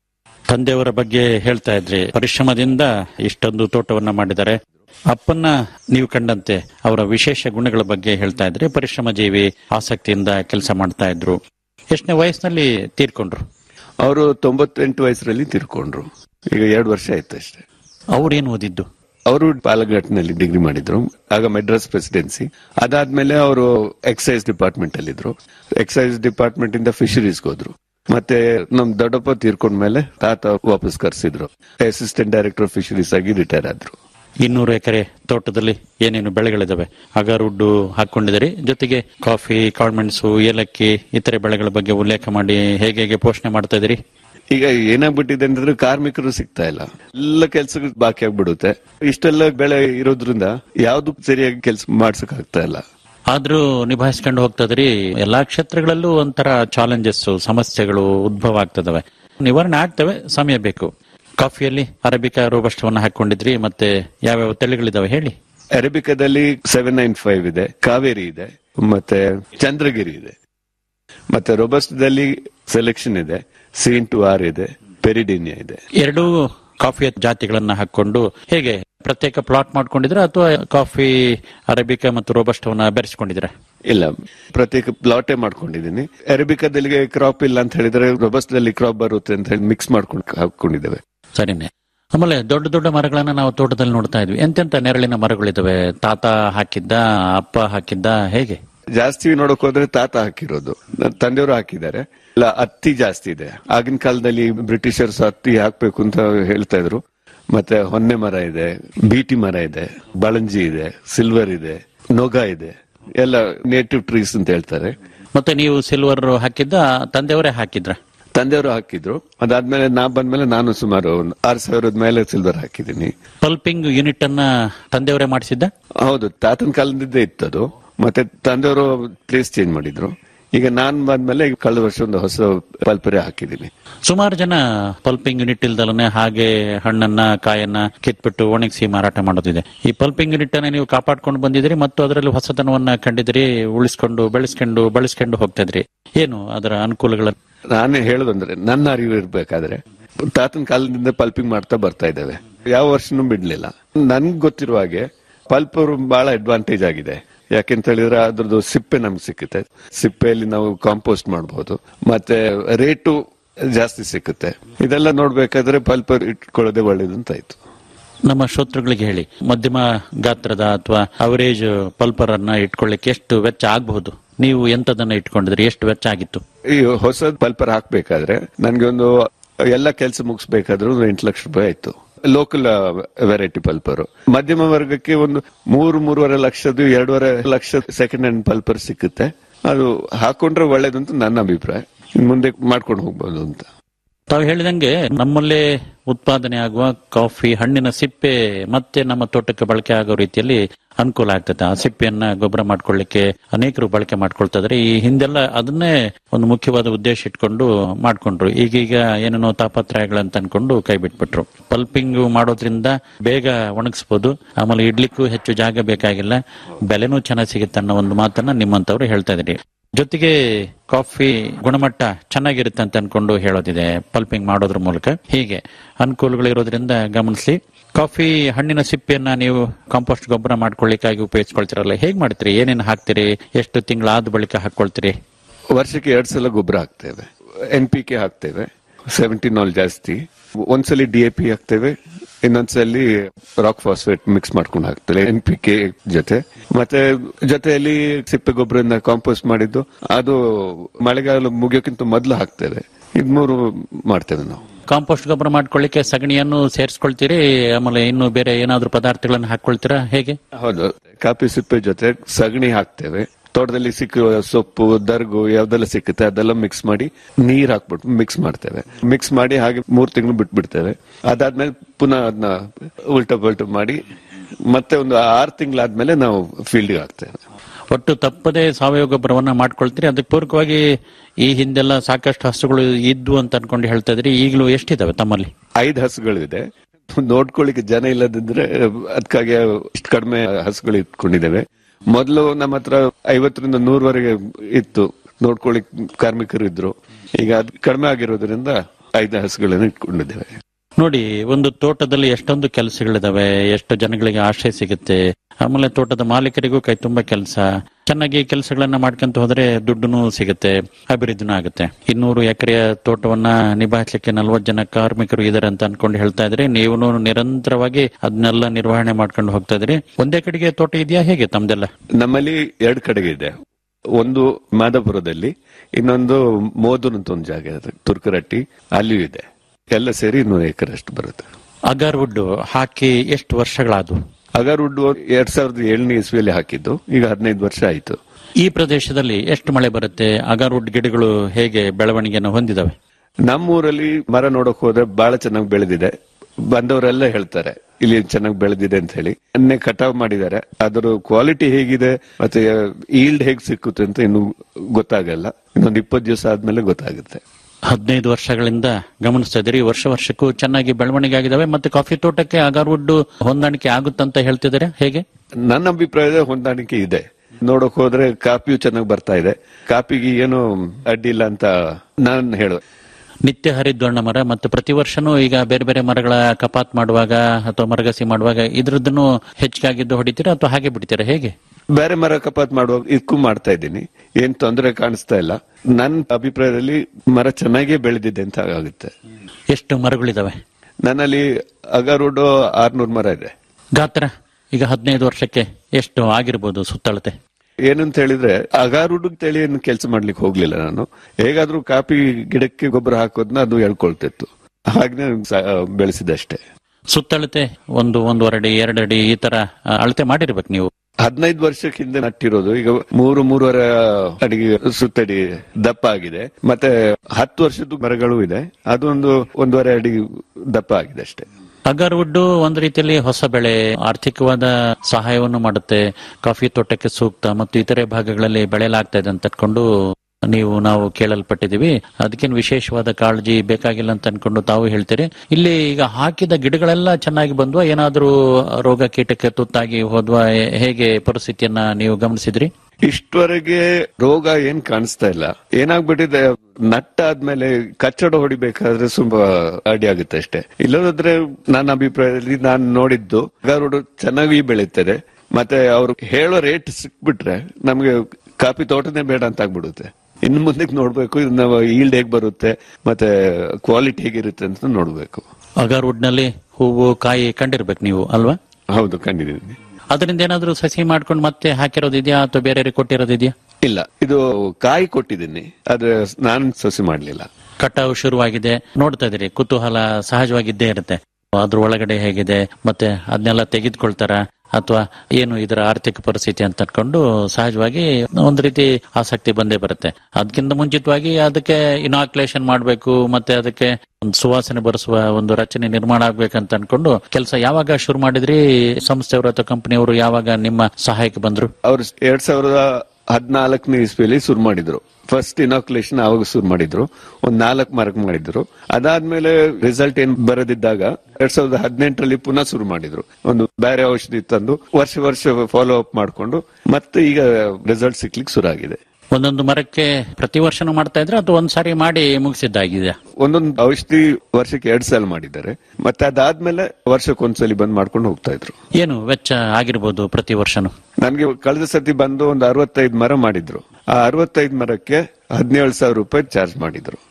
ತಂದೆಯವರ ಬಗ್ಗೆ ಹೇಳ್ತಾ ಇದ್ರಿ ಪರಿಶ್ರಮದಿಂದ ಇಷ್ಟೊಂದು ತೋಟವನ್ನ ಮಾಡಿದ್ದಾರೆ ಅಪ್ಪನ್ನ ನೀವು ಕಂಡಂತೆ ಅವರ ವಿಶೇಷ ಗುಣಗಳ ಬಗ್ಗೆ ಹೇಳ್ತಾ ಇದ್ರಿ ಪರಿಶ್ರಮ ಜೀವಿ ಆಸಕ್ತಿಯಿಂದ ಕೆಲಸ ಮಾಡ್ತಾ ಇದ್ರು ಎಷ್ಟನೇ ವಯಸ್ಸಿನಲ್ಲಿ ತೀರ್ಕೊಂಡ್ರು ಅವರು ತೊಂಬತ್ತೆಂಟು ವಯಸ್ಸರಲ್ಲಿ ತೀರ್ಕೊಂಡ್ರು ಈಗ ಎರಡು ವರ್ಷ ಆಯ್ತು ಅಷ್ಟೇ ಅವ್ರೇನು ಓದಿದ್ದು ಅವರು ಪಾಲಘಾಟ್ನಲ್ಲಿ ಡಿಗ್ರಿ ಮಾಡಿದ್ರು ಆಗ ಮೆಡ್ರಾಸ್ ಪ್ರೆಸಿಡೆನ್ಸಿ ಅದಾದ್ಮೇಲೆ ಅವರು ಎಕ್ಸೈಸ್ ಡಿಪಾರ್ಟ್ಮೆಂಟ್ ಅಲ್ಲಿ ಇದ್ರು ಎಕ್ಸೈಸ್ ಡಿಪಾರ್ಟ್ಮೆಂಟ್ ಇಂದ ಫಿಶರೀಸ್ ಹೋದ್ರು ಮತ್ತೆ ನಮ್ ದೊಡ್ಡಪ್ಪ ತೀರ್ಕೊಂಡ್ಮೇಲೆ ತಾತ ವಾಪಸ್ ಕರ್ಸಿದ್ರು ಅಸಿಸ್ಟೆಂಟ್ ಡೈರೆಕ್ಟರ್ ಫಿಶರೀಸ್ ಆಗಿ ರಿಟೈರ್ ಆದ್ರು ಇನ್ನೂರು ಎಕರೆ ತೋಟದಲ್ಲಿ ಏನೇನು ಬೆಳೆಗಳಿದಾವೆ ಅಗಾರುಡ್ಡು ಹಾಕೊಂಡಿದ್ದೀರಿ ಜೊತೆಗೆ ಕಾಫಿ ಕಾಳ್ಮೆಣಸು ಏಲಕ್ಕಿ ಇತರೆ ಬೆಳೆಗಳ ಬಗ್ಗೆ ಉಲ್ಲೇಖ ಮಾಡಿ ಹೇಗೆ ಹೇಗೆ ಪೋಷಣೆ ಮಾಡ್ತಾ ಇದೀರಿ ಈಗ ಏನಾಗ್ಬಿಟ್ಟಿದೆ ಅಂದ್ರೆ ಕಾರ್ಮಿಕರು ಸಿಗ್ತಾ ಇಲ್ಲ ಎಲ್ಲ ಕೆಲಸ ಬಾಕಿ ಆಗ್ಬಿಡುತ್ತೆ ಇಷ್ಟೆಲ್ಲ ಬೆಳೆ ಇರೋದ್ರಿಂದ ಯಾವ್ದು ಸರಿಯಾಗಿ ಕೆಲಸ ಮಾಡ್ಸಕ್ ಆಗ್ತಾ ಇಲ್ಲ ಆದ್ರೂ ನಿಭಾಯಿಸ್ಕೊಂಡು ಹೋಗ್ತಾ ಇದ್ರಿ ಎಲ್ಲಾ ಕ್ಷೇತ್ರಗಳಲ್ಲೂ ಒಂಥರ ಚಾಲೆಂಜಸ್ ಸಮಸ್ಯೆಗಳು ಉದ್ಭವ ಆಗ್ತದವೆ ನಿವಾರಣೆ ಆಗ್ತವೆ ಸಮಯ ಬೇಕು ಕಾಫಿಯಲ್ಲಿ ಅರಬಿಕಾ ರೋಬಸ್ಟವನ್ನ ಹಾಕೊಂಡಿದ್ರಿ ಮತ್ತೆ ಯಾವ್ಯಾವ ತಳಿಗಳಿದಾವೆ ಹೇಳಿ ಅರೇಬಿಕಾದಲ್ಲಿ ಸೆವೆನ್ ನೈನ್ ಫೈವ್ ಇದೆ ಕಾವೇರಿ ಇದೆ ಮತ್ತೆ ಚಂದ್ರಗಿರಿ ಇದೆ ಮತ್ತೆ ರೊಬಸ್ಟದಲ್ಲಿ ಸೆಲೆಕ್ಷನ್ ಇದೆ ಸಿ ಟು ಆರ್ ಇದೆ ಪೆರಿಡಿನಿಯಾ ಇದೆ ಎರಡೂ ಕಾಫಿಯ ಜಾತಿಗಳನ್ನ ಹಾಕೊಂಡು ಹೇಗೆ ಪ್ರತ್ಯೇಕ ಪ್ಲಾಟ್ ಮಾಡ್ಕೊಂಡಿದ್ರ ಅಥವಾ ಕಾಫಿ ಅರೇಬಿಕಾ ಮತ್ತು ರೋಬಸ್ಟವನ್ನ ಬೆರೆಸ್ಕೊಂಡಿದ್ರ ಇಲ್ಲ ಪ್ರತ್ಯೇಕ ಪ್ಲಾಟೇ ಮಾಡ್ಕೊಂಡಿದ್ದೀನಿ ಅರೇಬಿಕಾದಲ್ಲಿ ಕ್ರಾಪ್ ಇಲ್ಲ ಅಂತ ಹೇಳಿದ್ರೆ ರೊಬಸ್ಟದಲ್ಲಿ ಕ್ರಾಪ್ ಬರುತ್ತೆ ಅಂತ ಹೇಳಿ ಮಿಕ್ಸ್ ಮಾಡ್ಕೊಂಡು ಹಾಕೊಂಡಿದ್ದೇವೆ ಸರಿನೇ ಆಮೇಲೆ ದೊಡ್ಡ ದೊಡ್ಡ ಮರಗಳನ್ನ ನಾವು ತೋಟದಲ್ಲಿ ನೋಡ್ತಾ ಇದ್ವಿ ಎಂತೆಂತ ನೆರಳಿನ ಮರಗಳಿದಾವೆ ತಾತ ಹಾಕಿದ್ದ ಅಪ್ಪ ಹಾಕಿದ್ದ ಹೇಗೆ ಜಾಸ್ತಿ ನೋಡಕ್ ಹೋದ್ರೆ ತಾತ ಹಾಕಿರೋದು ನನ್ ತಂದೆಯವರು ಹಾಕಿದ್ದಾರೆ ಇಲ್ಲ ಹತ್ತಿ ಜಾಸ್ತಿ ಇದೆ ಆಗಿನ ಕಾಲದಲ್ಲಿ ಬ್ರಿಟಿಷರ್ಸ್ ಹತ್ತಿ ಹಾಕ್ಬೇಕು ಅಂತ ಹೇಳ್ತಾ ಇದ್ರು ಮತ್ತೆ ಹೊನ್ನೆ ಮರ ಇದೆ ಬೀಟಿ ಮರ ಇದೆ ಬಳಂಜಿ ಇದೆ ಸಿಲ್ವರ್ ಇದೆ ನೊಗ ಇದೆ ಎಲ್ಲ ನೇಟಿವ್ ಟ್ರೀಸ್ ಅಂತ ಹೇಳ್ತಾರೆ ಮತ್ತೆ ನೀವು ಸಿಲ್ವರ್ ಹಾಕಿದ್ದ ತಂದೆಯವರೇ ಹಾಕಿದ್ರ ತಂದೆಯವರು ಹಾಕಿದ್ರು ಅದಾದ್ಮೇಲೆ ನಾ ಬಂದ್ಮೇಲೆ ನಾನು ಸುಮಾರು ಒಂದು ಆರು ಸಾವಿರದ ಮೇಲೆ ಸಿಲ್ವರ್ ಹಾಕಿದ್ದೀನಿ ಪಲ್ಪಿಂಗ್ ಯೂನಿಟ್ ಅನ್ನ ತಂದೆಯವರೇ ಮಾಡಿಸಿದ್ದ ಹೌದು ತಾತನ ಕಾಲದಿಂದೇ ಇತ್ತದು ಮತ್ತೆ ತಂದೆಯವರು ಪ್ಲೇಸ್ ಚೇಂಜ್ ಮಾಡಿದ್ರು ಈಗ ನಾನ್ ಬಂದ್ಮೇಲೆ ಈಗ ಕಳೆದ ವರ್ಷ ಒಂದು ಹೊಸ ಪಲ್ಪರೆ ಹಾಕಿದ್ದೀನಿ ಸುಮಾರು ಜನ ಪಲ್ಪಿಂಗ್ ಯೂನಿಟ್ ಇಲ್ದಲನೆ ಹಾಗೆ ಹಣ್ಣನ್ನ ಕಾಯನ್ನ ಕಿತ್ಬಿಟ್ಟು ಒಣಗಿಸಿ ಮಾರಾಟ ಮಾಡೋದಿದೆ ಈ ಪಲ್ಪಿಂಗ್ ಯೂನಿಟ್ ಅನ್ನ ನೀವು ಕಾಪಾಡ್ಕೊಂಡು ಬಂದಿದ್ರಿ ಮತ್ತು ಅದರಲ್ಲಿ ಹೊಸತನವನ್ನ ಕಂಡಿದ್ರಿ ಉಳಿಸ್ಕೊಂಡು ಬೆಳೆಸ್ಕೊಂಡು ಬಳಸ್ಕೊಂಡು ಹೋಗ್ತಾ ಇದ್ರಿ ಏನು ಅದರ ಅನುಕೂಲಗಳ ನಾನೇ ಹೇಳೋದಂದ್ರೆ ನನ್ನ ಅರಿವು ಇರ್ಬೇಕಾದ್ರೆ ತಾತನ ಕಾಲದಿಂದ ಪಲ್ಪಿಂಗ್ ಮಾಡ್ತಾ ಬರ್ತಾ ಇದ್ದೇವೆ ಯಾವ ವರ್ಷನೂ ಬಿಡ್ಲಿಲ್ಲ ನನ್ಗೆ ಗೊತ್ತಿರುವ ಹಾಗೆ ಪಲ್ಪ್ ಬಹಳ ಅಡ್ವಾಂಟೇಜ್ ಆಗಿದೆ ಯಾಕೆಂತ ಹೇಳಿದ್ರೆ ಅದ್ರದ್ದು ಸಿಪ್ಪೆ ನಮ್ಗೆ ಸಿಕ್ಕುತ್ತೆ ಸಿಪ್ಪೆಯಲ್ಲಿ ನಾವು ಕಾಂಪೋಸ್ಟ್ ಮಾಡಬಹುದು ಮತ್ತೆ ರೇಟು ಜಾಸ್ತಿ ಸಿಕ್ಕುತ್ತೆ ಇದೆಲ್ಲ ನೋಡ್ಬೇಕಾದ್ರೆ ಪಲ್ಪ್ ಇಟ್ಕೊಳ್ಳೋದೇ ಒಳ್ಳೇದು ಅಂತ ಆಯ್ತು ನಮ್ಮ ಶ್ರೋತೃಗಳಿಗೆ ಹೇಳಿ ಮಧ್ಯಮ ಗಾತ್ರದ ಅಥವಾ ಅವರೇಜ್ ಪಲ್ಪರ್ ಅನ್ನ ಇಟ್ಕೊಳ್ಳಿಕ್ಕೆ ಎಷ್ಟು ವೆಚ್ಚ ಆಗಬಹುದು ನೀವು ಎಂತದನ್ನ ಇಟ್ಕೊಂಡಿದ್ರಿ ಎಷ್ಟು ವೆಚ್ಚ ಆಗಿತ್ತು ಈ ಹೊಸ ಪಲ್ಪರ್ ಹಾಕ್ಬೇಕಾದ್ರೆ ನನ್ಗೆ ಒಂದು ಎಲ್ಲ ಕೆಲಸ ಮುಗಿಸ್ಬೇಕಾದ್ರೂ ಒಂದು ಎಂಟು ಲಕ್ಷ ರೂಪಾಯಿ ಆಯ್ತು ಲೋಕಲ್ ವೆರೈಟಿ ಪಲ್ಪರ್ ಮಧ್ಯಮ ವರ್ಗಕ್ಕೆ ಒಂದು ಮೂರು ಮೂರುವರೆ ಲಕ್ಷದ ಎರಡೂವರೆ ಲಕ್ಷ ಸೆಕೆಂಡ್ ಹ್ಯಾಂಡ್ ಪಲ್ಪರ್ ಸಿಕ್ಕುತ್ತೆ ಅದು ಹಾಕೊಂಡ್ರೆ ಒಳ್ಳೇದಂತ ನನ್ನ ಅಭಿಪ್ರಾಯ ಇನ್ ಮುಂದೆ ಮಾಡ್ಕೊಂಡು ಹೋಗ್ಬೋದು ಅಂತ ತಾವು ಹೇಳಿದಂಗೆ ನಮ್ಮಲ್ಲೇ ಉತ್ಪಾದನೆ ಆಗುವ ಕಾಫಿ ಹಣ್ಣಿನ ಸಿಪ್ಪೆ ಮತ್ತೆ ನಮ್ಮ ತೋಟಕ್ಕೆ ಬಳಕೆ ಆಗೋ ರೀತಿಯಲ್ಲಿ ಅನುಕೂಲ ಆಗ್ತದೆ ಆ ಸಿಪ್ಪೆಯನ್ನ ಗೊಬ್ಬರ ಮಾಡ್ಕೊಳ್ಳಿಕ್ಕೆ ಅನೇಕರು ಬಳಕೆ ಮಾಡ್ಕೊಳ್ತಾ ಇದಾರೆ ಈ ಹಿಂದೆಲ್ಲ ಅದನ್ನೇ ಒಂದು ಮುಖ್ಯವಾದ ಉದ್ದೇಶ ಇಟ್ಕೊಂಡು ಮಾಡ್ಕೊಂಡ್ರು ಈಗೀಗ ಏನೇನೋ ತಾಪತ್ರಯಗಳಂತ ಅನ್ಕೊಂಡು ಕೈ ಬಿಟ್ಬಿಟ್ರು ಪಲ್ಪಿಂಗ್ ಮಾಡೋದ್ರಿಂದ ಬೇಗ ಒಣಗಿಸ್ಬೋದು ಆಮೇಲೆ ಇಡ್ಲಿಕ್ಕೂ ಹೆಚ್ಚು ಜಾಗ ಬೇಕಾಗಿಲ್ಲ ಬೆಲೆನೂ ಚೆನ್ನಾಗಿ ಸಿಗುತ್ತೆ ಅನ್ನೋ ಒಂದು ಮಾತನ್ನ ನಿಮ್ಮಂತವ್ರು ಹೇಳ್ತಾ ಇದ್ರಿ ಜೊತೆಗೆ ಕಾಫಿ ಗುಣಮಟ್ಟ ಚೆನ್ನಾಗಿರುತ್ತೆ ಅಂತ ಅನ್ಕೊಂಡು ಹೇಳೋದಿದೆ ಪಲ್ಪಿಂಗ್ ಮಾಡೋದ್ರ ಮೂಲಕ ಹೀಗೆ ಅನುಕೂಲಗಳು ಇರೋದ್ರಿಂದ ಗಮನಿಸಿ ಕಾಫಿ ಹಣ್ಣಿನ ಸಿಪ್ಪೆಯನ್ನ ನೀವು ಕಾಂಪೋಸ್ಟ್ ಗೊಬ್ಬರ ಮಾಡ್ಕೊಳ್ಳಿಕ್ಕಾಗಿ ಉಪಯೋಗಿಸ್ಕೊಳ್ತಿರಲ್ಲ ಹೇಗ್ ಮಾಡ್ತೀರಿ ಏನೇನು ಹಾಕ್ತೀರಿ ಎಷ್ಟು ತಿಂಗಳಾದ ಬಳಿಕ ಹಾಕೊಳ್ತೀರಿ ವರ್ಷಕ್ಕೆ ಎರಡ್ ಸಲ ಗೊಬ್ಬರ ಹಾಕ್ತೇವೆ ಎನ್ ಪಿ ಕೆ ಹಾಕ್ತೇವೆ ಸೆವೆಂಟಿನಾಲ್ ಜಾಸ್ತಿ ಒಂದ್ಸಲಿ ಡಿ ಎ ಪಿ ಹಾಕ್ತೇವೆ ಇನ್ನೊಂದ್ಸಲಿ ರಾಕ್ ಫಾಸ್ಫೇಟ್ ಮಿಕ್ಸ್ ಮಾಡ್ಕೊಂಡು ಹಾಕ್ತೇವೆ ಎನ್ ಪಿ ಕೆ ಜೊತೆ ಮತ್ತೆ ಜೊತೆಯಲ್ಲಿ ಸಿಪ್ಪೆ ಗೊಬ್ಬರನ್ನ ಕಾಂಪೋಸ್ಟ್ ಮಾಡಿದ್ದು ಅದು ಮಳೆಗಾಲ ಮುಗಿಯೋಕ್ಕಿಂತ ಮೊದಲು ಹಾಕ್ತೇವೆ ಇದ್ ಮೂರು ಮಾಡ್ತೇವೆ ನಾವು ಕಾಂಪೋಸ್ಟ್ ಗೊಬ್ಬರ ಮಾಡ್ಕೊಳ್ಳಿಕ್ಕೆ ಸಗಣಿಯನ್ನು ಸೇರಿಸ್ಕೊಳ್ತೀರಿ ಆಮೇಲೆ ಇನ್ನು ಬೇರೆ ಏನಾದ್ರೂ ಪದಾರ್ಥಗಳನ್ನು ಹಾಕೊಳ್ತೀರಾ ಹೇಗೆ ಹೌದು ಕಾಫಿ ಸಿಪ್ಪೆ ಜೊತೆ ಸಗಣಿ ಹಾಕ್ತೇವೆ ತೋಟದಲ್ಲಿ ಸಿಕ್ಕುವ ಸೊಪ್ಪು ದರ್ಗು ಯಾವ್ದೆಲ್ಲ ಸಿಕ್ಕುತ್ತೆ ಅದೆಲ್ಲ ಮಿಕ್ಸ್ ಮಾಡಿ ನೀರ್ ಹಾಕ್ಬಿಟ್ಟು ಮಿಕ್ಸ್ ಮಾಡ್ತೇವೆ ಮಿಕ್ಸ್ ಮಾಡಿ ಹಾಗೆ ಮೂರ್ ತಿಂಗಳು ಬಿಟ್ಬಿಡ್ತೇವೆ ಅದಾದ್ಮೇಲೆ ಪುನಃ ಅದನ್ನ ಉಲ್ಟ ಪಲ್ಟ ಮಾಡಿ ಮತ್ತೆ ಒಂದು ಆರು ತಿಂಗಳಾದ್ಮೇಲೆ ನಾವು ಫೀಲ್ಡ್ಗೆ ಹಾಕ್ತೇವೆ ಒಟ್ಟು ತಪ್ಪದೆ ಸಾವಯವ ಗೊಬ್ಬರವನ್ನ ಮಾಡ್ಕೊಳ್ತೀರಿ ಅದಕ್ಕೆ ಪೂರಕವಾಗಿ ಈ ಹಿಂದೆಲ್ಲ ಸಾಕಷ್ಟು ಹಸುಗಳು ಇದ್ವು ಅಂತ ಅನ್ಕೊಂಡು ಹೇಳ್ತಾ ಇದ್ರಿ ಈಗಲೂ ಎಷ್ಟಿದಾವೆ ತಮ್ಮಲ್ಲಿ ಐದು ಹಸುಗಳು ಇದೆ ನೋಡ್ಕೊಳ್ಳಿಕ್ಕೆ ಜನ ಇಲ್ಲದಿದ್ರೆ ಅದಕ್ಕಾಗಿ ಇಷ್ಟು ಕಡಿಮೆ ಹಸುಗಳು ಇಟ್ಕೊಂಡಿದ್ದೇವೆ ಮೊದಲು ನಮ್ಮ ಹತ್ರ ಐವತ್ತರಿಂದ ನೂರವರೆಗೆ ಇತ್ತು ನೋಡ್ಕೊಳ್ಳಿಕ್ ಕಾರ್ಮಿಕರು ಇದ್ರು ಈಗ ಅದು ಕಡಿಮೆ ಆಗಿರೋದ್ರಿಂದ ಐದು ಹಸುಗಳನ್ನು ಇಟ್ಕೊಂಡಿದ್ದೇವೆ ನೋಡಿ ಒಂದು ತೋಟದಲ್ಲಿ ಎಷ್ಟೊಂದು ಕೆಲಸಗಳಿದಾವೆ ಎಷ್ಟು ಜನಗಳಿಗೆ ಆಶ್ರಯ ಸಿಗುತ್ತೆ ಆಮೇಲೆ ತೋಟದ ಮಾಲೀಕರಿಗೂ ಕೈ ತುಂಬಾ ಕೆಲಸ ಚೆನ್ನಾಗಿ ಕೆಲಸಗಳನ್ನ ಮಾಡ್ಕೊಂತ ಹೋದ್ರೆ ದುಡ್ಡುನು ಸಿಗುತ್ತೆ ಅಭಿವೃದ್ಧಿನೂ ಆಗುತ್ತೆ ಇನ್ನೂರು ಎಕರೆಯ ತೋಟವನ್ನ ನಿಭಾಯಿಸಲಿಕ್ಕೆ ನಲ್ವತ್ತು ಜನ ಕಾರ್ಮಿಕರು ಇದಾರೆ ಅಂತ ಅನ್ಕೊಂಡು ಹೇಳ್ತಾ ಇದ್ರೆ ನೀವು ನಿರಂತರವಾಗಿ ಅದನ್ನೆಲ್ಲ ನಿರ್ವಹಣೆ ಮಾಡ್ಕೊಂಡು ಹೋಗ್ತಾ ಇದ್ರಿ ಒಂದೇ ಕಡೆಗೆ ತೋಟ ಇದೆಯಾ ಹೇಗೆ ತಮ್ದೆಲ್ಲ ನಮ್ಮಲ್ಲಿ ಎರಡು ಕಡೆಗೆ ಇದೆ ಒಂದು ಮಾದಾಪುರದಲ್ಲಿ ಇನ್ನೊಂದು ಮೋದೂರ್ ಅಂತ ಒಂದು ಜಾಗ ಇದೆ ತುರ್ಕರಟ್ಟಿ ಅಲ್ಲಿಯೂ ಇದೆ ಎಲ್ಲ ಸೇರಿ ಇನ್ನೂರು ಎಕರೆ ಅಷ್ಟು ಬರುತ್ತೆ ಅಗಾರ್ ವುಡ್ ಹಾಕಿ ಎಷ್ಟು ವರ್ಷಗಳಾದವು ಅಗರ್ವುಡ್ ಎರಡ್ ಸಾವಿರದ ಏಳನೇ ಇಸ್ವಿಯಲ್ಲಿ ಹಾಕಿದ್ದು ಈಗ ಹದಿನೈದು ವರ್ಷ ಆಯ್ತು ಈ ಪ್ರದೇಶದಲ್ಲಿ ಎಷ್ಟು ಮಳೆ ಬರುತ್ತೆ ಅಗಾರ್ವುಡ್ ಗಿಡಗಳು ಹೇಗೆ ಬೆಳವಣಿಗೆಯನ್ನು ಹೊಂದಿದವೆ ನಮ್ಮೂರಲ್ಲಿ ಮರ ನೋಡಕ್ ಹೋದ್ರೆ ಬಹಳ ಚೆನ್ನಾಗಿ ಬೆಳೆದಿದೆ ಬಂದವರೆಲ್ಲ ಹೇಳ್ತಾರೆ ಇಲ್ಲಿ ಚೆನ್ನಾಗಿ ಬೆಳೆದಿದೆ ಅಂತ ಹೇಳಿ ಅನ್ನೇ ಕಟಾವ್ ಮಾಡಿದ್ದಾರೆ ಅದರ ಕ್ವಾಲಿಟಿ ಹೇಗಿದೆ ಮತ್ತೆ ಈಲ್ಡ್ ಹೇಗ್ ಸಿಕ್ಕುತ್ತೆ ಅಂತ ಇನ್ನು ಗೊತ್ತಾಗಲ್ಲ ಇನ್ನೊಂದು ಇಪ್ಪತ್ತು ದಿವಸ ಆದ್ಮೇಲೆ ಗೊತ್ತಾಗುತ್ತೆ ಹದಿನೈದು ವರ್ಷಗಳಿಂದ ಗಮನಿಸ್ತಾ ಇದ್ದೀರಿ ವರ್ಷ ವರ್ಷಕ್ಕೂ ಚೆನ್ನಾಗಿ ಬೆಳವಣಿಗೆ ಆಗಿದಾವೆ ಮತ್ತೆ ಕಾಫಿ ತೋಟಕ್ಕೆ ಅಗಾರ್ವುಡ್ ಹೊಂದಾಣಿಕೆ ಆಗುತ್ತಂತ ಹೇಳ್ತಿದ್ದಾರೆ ಹೇಗೆ ನನ್ನ ಅಭಿಪ್ರಾಯದ ಹೊಂದಾಣಿಕೆ ಇದೆ ನೋಡಕ್ ಹೋದ್ರೆ ಕಾಪಿಯು ಚೆನ್ನಾಗಿ ಬರ್ತಾ ಇದೆ ಕಾಪಿಗೆ ಏನು ಅಡ್ಡಿಲ್ಲ ಅಂತ ನಾನು ಹೇಳುವೆ ನಿತ್ಯ ಹರಿದ್ವರ್ಣ ಮರ ಮತ್ತು ಪ್ರತಿ ವರ್ಷನೂ ಈಗ ಬೇರೆ ಬೇರೆ ಮರಗಳ ಕಪಾತ್ ಮಾಡುವಾಗ ಅಥವಾ ಮರಗಸಿ ಮಾಡುವಾಗ ಇದ್ರದ್ದನ್ನು ಹೆಚ್ಚಿಗಾಗಿದ್ದು ಹೊಡಿತೀರಾ ಅಥವಾ ಹಾಗೆ ಬಿಡ್ತೀರಾ ಹೇಗೆ ಬೇರೆ ಮರ ಕಪಾತ್ ಮಾಡುವಾಗ ಇದಕ್ಕೂ ಮಾಡ್ತಾ ಇದ್ದೀನಿ ಏನ್ ತೊಂದರೆ ಕಾಣಿಸ್ತಾ ಇಲ್ಲ ನನ್ನ ಅಭಿಪ್ರಾಯದಲ್ಲಿ ಮರ ಚೆನ್ನಾಗೇ ಬೆಳೆದಿದೆ ಅಂತ ಆಗುತ್ತೆ ಎಷ್ಟು ಮರಗಳಿದಾವೆ ನನ್ನಲ್ಲಿ ಅಗಾರೋಡು ಆರ್ನೂರು ಮರ ಇದೆ ಗಾತ್ರ ಈಗ ಹದಿನೈದು ವರ್ಷಕ್ಕೆ ಎಷ್ಟು ಆಗಿರ್ಬೋದು ಸುತ್ತಳತೆ ಏನಂತ ಹೇಳಿದ್ರೆ ಅಗಾರುಡ್ ತಳಿ ಏನು ಕೆಲಸ ಮಾಡ್ಲಿಕ್ಕೆ ಹೋಗ್ಲಿಲ್ಲ ನಾನು ಹೇಗಾದ್ರೂ ಕಾಫಿ ಗಿಡಕ್ಕೆ ಗೊಬ್ಬರ ಹಾಕೋದ್ನ ಅದು ಹೇಳ್ಕೊಳ್ತಿತ್ತು ಹಾಗೆ ಬೆಳೆಸಿದೆ ಅಷ್ಟೇ ಸುತ್ತಳತೆ ಒಂದು ಒಂದೂವರೆ ಅಡಿ ಎರಡು ಅಡಿ ಈ ತರ ಆ, ಅಳತೆ ಮಾಡಿರ್ಬೇಕು ನೀವು ಹದಿನೈದು ವರ್ಷಕ್ಕೆ ಹಿಂದೆ ನಟ್ಟಿರೋದು ಈಗ ಮೂರು ಮೂರುವರೆ ಅಡಿಗೆ ಸುತ್ತಡಿ ದಪ್ಪ ಆಗಿದೆ ಮತ್ತೆ ಹತ್ತು ವರ್ಷದ ಮರಗಳು ಇದೆ ಅದೊಂದು ಒಂದೂವರೆ ಅಡಿ ದಪ್ಪ ಆಗಿದೆ ಅಷ್ಟೇ ಅಗರ್ವುಡ್ ಒಂದು ರೀತಿಯಲ್ಲಿ ಹೊಸ ಬೆಳೆ ಆರ್ಥಿಕವಾದ ಸಹಾಯವನ್ನು ಮಾಡುತ್ತೆ ಕಾಫಿ ತೋಟಕ್ಕೆ ಸೂಕ್ತ ಮತ್ತು ಇತರೆ ಭಾಗಗಳಲ್ಲಿ ಬೆಳೆಯಲಾಗ್ತಾ ಇದೆ ಅಂತ ಅನ್ಕೊಂಡು ನೀವು ನಾವು ಕೇಳಲ್ಪಟ್ಟಿದೀವಿ ಅದಕ್ಕೇನು ವಿಶೇಷವಾದ ಕಾಳಜಿ ಬೇಕಾಗಿಲ್ಲ ಅಂತ ಅನ್ಕೊಂಡು ತಾವು ಹೇಳ್ತೀರಿ ಇಲ್ಲಿ ಈಗ ಹಾಕಿದ ಗಿಡಗಳೆಲ್ಲ ಚೆನ್ನಾಗಿ ಬಂದ್ವಾ ಏನಾದ್ರೂ ರೋಗ ಕೀಟಕ್ಕೆ ತುತ್ತಾಗಿ ಹೋದ್ವಾ ಹೇ- ಹೇಗೆ ಪರಿಸ್ಥಿತಿಯನ್ನ ನೀವು ಗಮನಿಸಿದ್ರಿ ಇಷ್ಟವರೆಗೆ ರೋಗ ಏನ್ ಕಾಣಿಸ್ತಾ ಇಲ್ಲ ಏನಾಗ್ಬಿಟ್ಟಿದೆ ನಟ್ಟಾದ್ಮೇಲೆ ಕಚ್ಚಡ ಹೊಡಿಬೇಕಾದ್ರೆ ತುಂಬಾ ಅಡಿ ಆಗುತ್ತೆ ಅಷ್ಟೇ ಇಲ್ಲದಿದ್ರೆ ನನ್ನ ಅಭಿಪ್ರಾಯದಲ್ಲಿ ನಾನು ನೋಡಿದ್ದು ಗಾರುಡು ಚೆನ್ನಾಗಿ ಬೆಳೀತದೆ ಮತ್ತೆ ಅವ್ರು ಹೇಳೋ ರೇಟ್ ಸಿಕ್ಬಿಟ್ರೆ ನಮ್ಗೆ ಕಾಫಿ ತೋಟನೇ ಬೇಡ ಅಂತ ಆಗ್ಬಿಡುತ್ತೆ ಇನ್ನು ಮುಂದಕ್ಕೆ ನೋಡ್ಬೇಕು ಇದು ನಾವು ಈಲ್ಡ್ ಹೇಗ್ ಬರುತ್ತೆ ಮತ್ತೆ ಕ್ವಾಲಿಟಿ ಹೇಗಿರುತ್ತೆ ಅಂತ ನೋಡ್ಬೇಕು ಅಗರ್ವುಡ್ ನಲ್ಲಿ ಹೂವು ಕಾಯಿ ಕಂಡಿರ್ಬೇಕು ನೀವು ಅಲ್ವಾ ಹೌದು ಕಂಡಿದ್ದೀನಿ ಅದರಿಂದ ಏನಾದ್ರೂ ಸಸಿ ಮಾಡ್ಕೊಂಡು ಮತ್ತೆ ಹಾಕಿರೋದಿದ್ಯಾ ಅಥವಾ ಬೇರೆ ಕೊಟ್ಟಿರೋದಿದ್ಯಾ ಇಲ್ಲ ಇದು ಕಾಯಿ ಕೊಟ್ಟಿದ್ದೀನಿ ಆದ್ರೆ ನಾನು ಸಸಿ ಮಾಡ್ಲಿಲ್ಲ ಕಟಾವು ಶುರುವಾಗಿದೆ ನೋಡ್ತಾ ಇದ್ದೀರಿ ಕುತೂಹಲ ಸಹಜವಾಗಿದ್ದೇ ಇರುತ್ತೆ ಅದ್ರ ಒಳಗಡೆ ಹೇಗಿದೆ ಮತ್ತೆ ಅದನ್ನೆಲ್ಲ ತೆಗೆದುಕೊಳ್ತಾರ ಅಥವಾ ಏನು ಇದರ ಆರ್ಥಿಕ ಪರಿಸ್ಥಿತಿ ಅಂತ ಅನ್ಕೊಂಡು ಸಹಜವಾಗಿ ಒಂದು ರೀತಿ ಆಸಕ್ತಿ ಬಂದೇ ಬರುತ್ತೆ ಅದಕ್ಕಿಂತ ಮುಂಚಿತವಾಗಿ ಅದಕ್ಕೆ ಇನಾಕ್ಯುಲೇಷನ್ ಮಾಡಬೇಕು ಮತ್ತೆ ಅದಕ್ಕೆ ಒಂದು ಸುವಾಸನೆ ಬರೆಸುವ ಒಂದು ರಚನೆ ನಿರ್ಮಾಣ ಆಗ್ಬೇಕಂತ ಅನ್ಕೊಂಡು ಕೆಲಸ ಯಾವಾಗ ಶುರು ಮಾಡಿದ್ರಿ ಸಂಸ್ಥೆಯವರು ಅಥವಾ ಕಂಪನಿಯವರು ಯಾವಾಗ ನಿಮ್ಮ ಸಹಾಯಕ್ಕೆ ಬಂದ್ರು ಅವ್ರು ಎರಡ್ ಸಾವಿರದ ಹದಿನಾಲ್ಕನೇ ಇಸ್ವಿಯಲ್ಲಿ ಶುರು ಮಾಡಿದ್ರು ಫಸ್ಟ್ ಇನಾಕ್ಯುಲೇಷನ್ ಅವಾಗ ಶುರು ಮಾಡಿದ್ರು ಒಂದ್ ನಾಲ್ಕು ಮಾರ್ಕ್ ಮಾಡಿದ್ರು ಅದಾದ್ಮೇಲೆ ರಿಸಲ್ಟ್ ಏನ್ ಬರದಿದ್ದಾಗ ಎರಡ್ ಸಾವಿರದ ಹದಿನೆಂಟರಲ್ಲಿ ಪುನಃ ಶುರು ಮಾಡಿದ್ರು ಒಂದು ಬೇರೆ ಔಷಧಿ ತಂದು ವರ್ಷ ವರ್ಷ ಫಾಲೋ ಅಪ್ ಮಾಡ್ಕೊಂಡು ಮತ್ತೆ ಈಗ ರಿಸಲ್ಟ್ ಸಿಕ್ಲಿಕ್ಕೆ ಶುರು ಆಗಿದೆ ಒಂದೊಂದು ಮರಕ್ಕೆ ಪ್ರತಿ ವರ್ಷನೂ ಮಾಡ್ತಾ ಇದ್ರೆ ಅಥವಾ ಒಂದ್ ಸಾರಿ ಮಾಡಿ ಮುಗಿಸಿದ್ದಾಗಿದೆ ಒಂದೊಂದು ಔಷಧಿ ವರ್ಷಕ್ಕೆ ಎರಡ್ ಸಲ ಮಾಡಿದ್ದಾರೆ ಮತ್ತೆ ಅದಾದ್ಮೇಲೆ ವರ್ಷಕ್ಕೊಂದ್ಸಲಿ ಬಂದ್ ಮಾಡ್ಕೊಂಡು ಹೋಗ್ತಾ ಇದ್ರು ಏನು ವೆಚ್ಚ ಆಗಿರ್ಬೋದು ಪ್ರತಿ ವರ್ಷನೂ ನನ್ಗೆ ಕಳೆದ ಸತಿ ಬಂದು ಒಂದು ಅರವತ್ತೈದು ಮರ ಮಾಡಿದ್ರು ಆ ಅರವತ್ತೈದು ಮರಕ್ಕೆ ಹದಿನೇಳು ಸಾವಿರ ರೂಪಾಯಿ ಚಾರ್ಜ್ ಮಾಡಿದ್ರು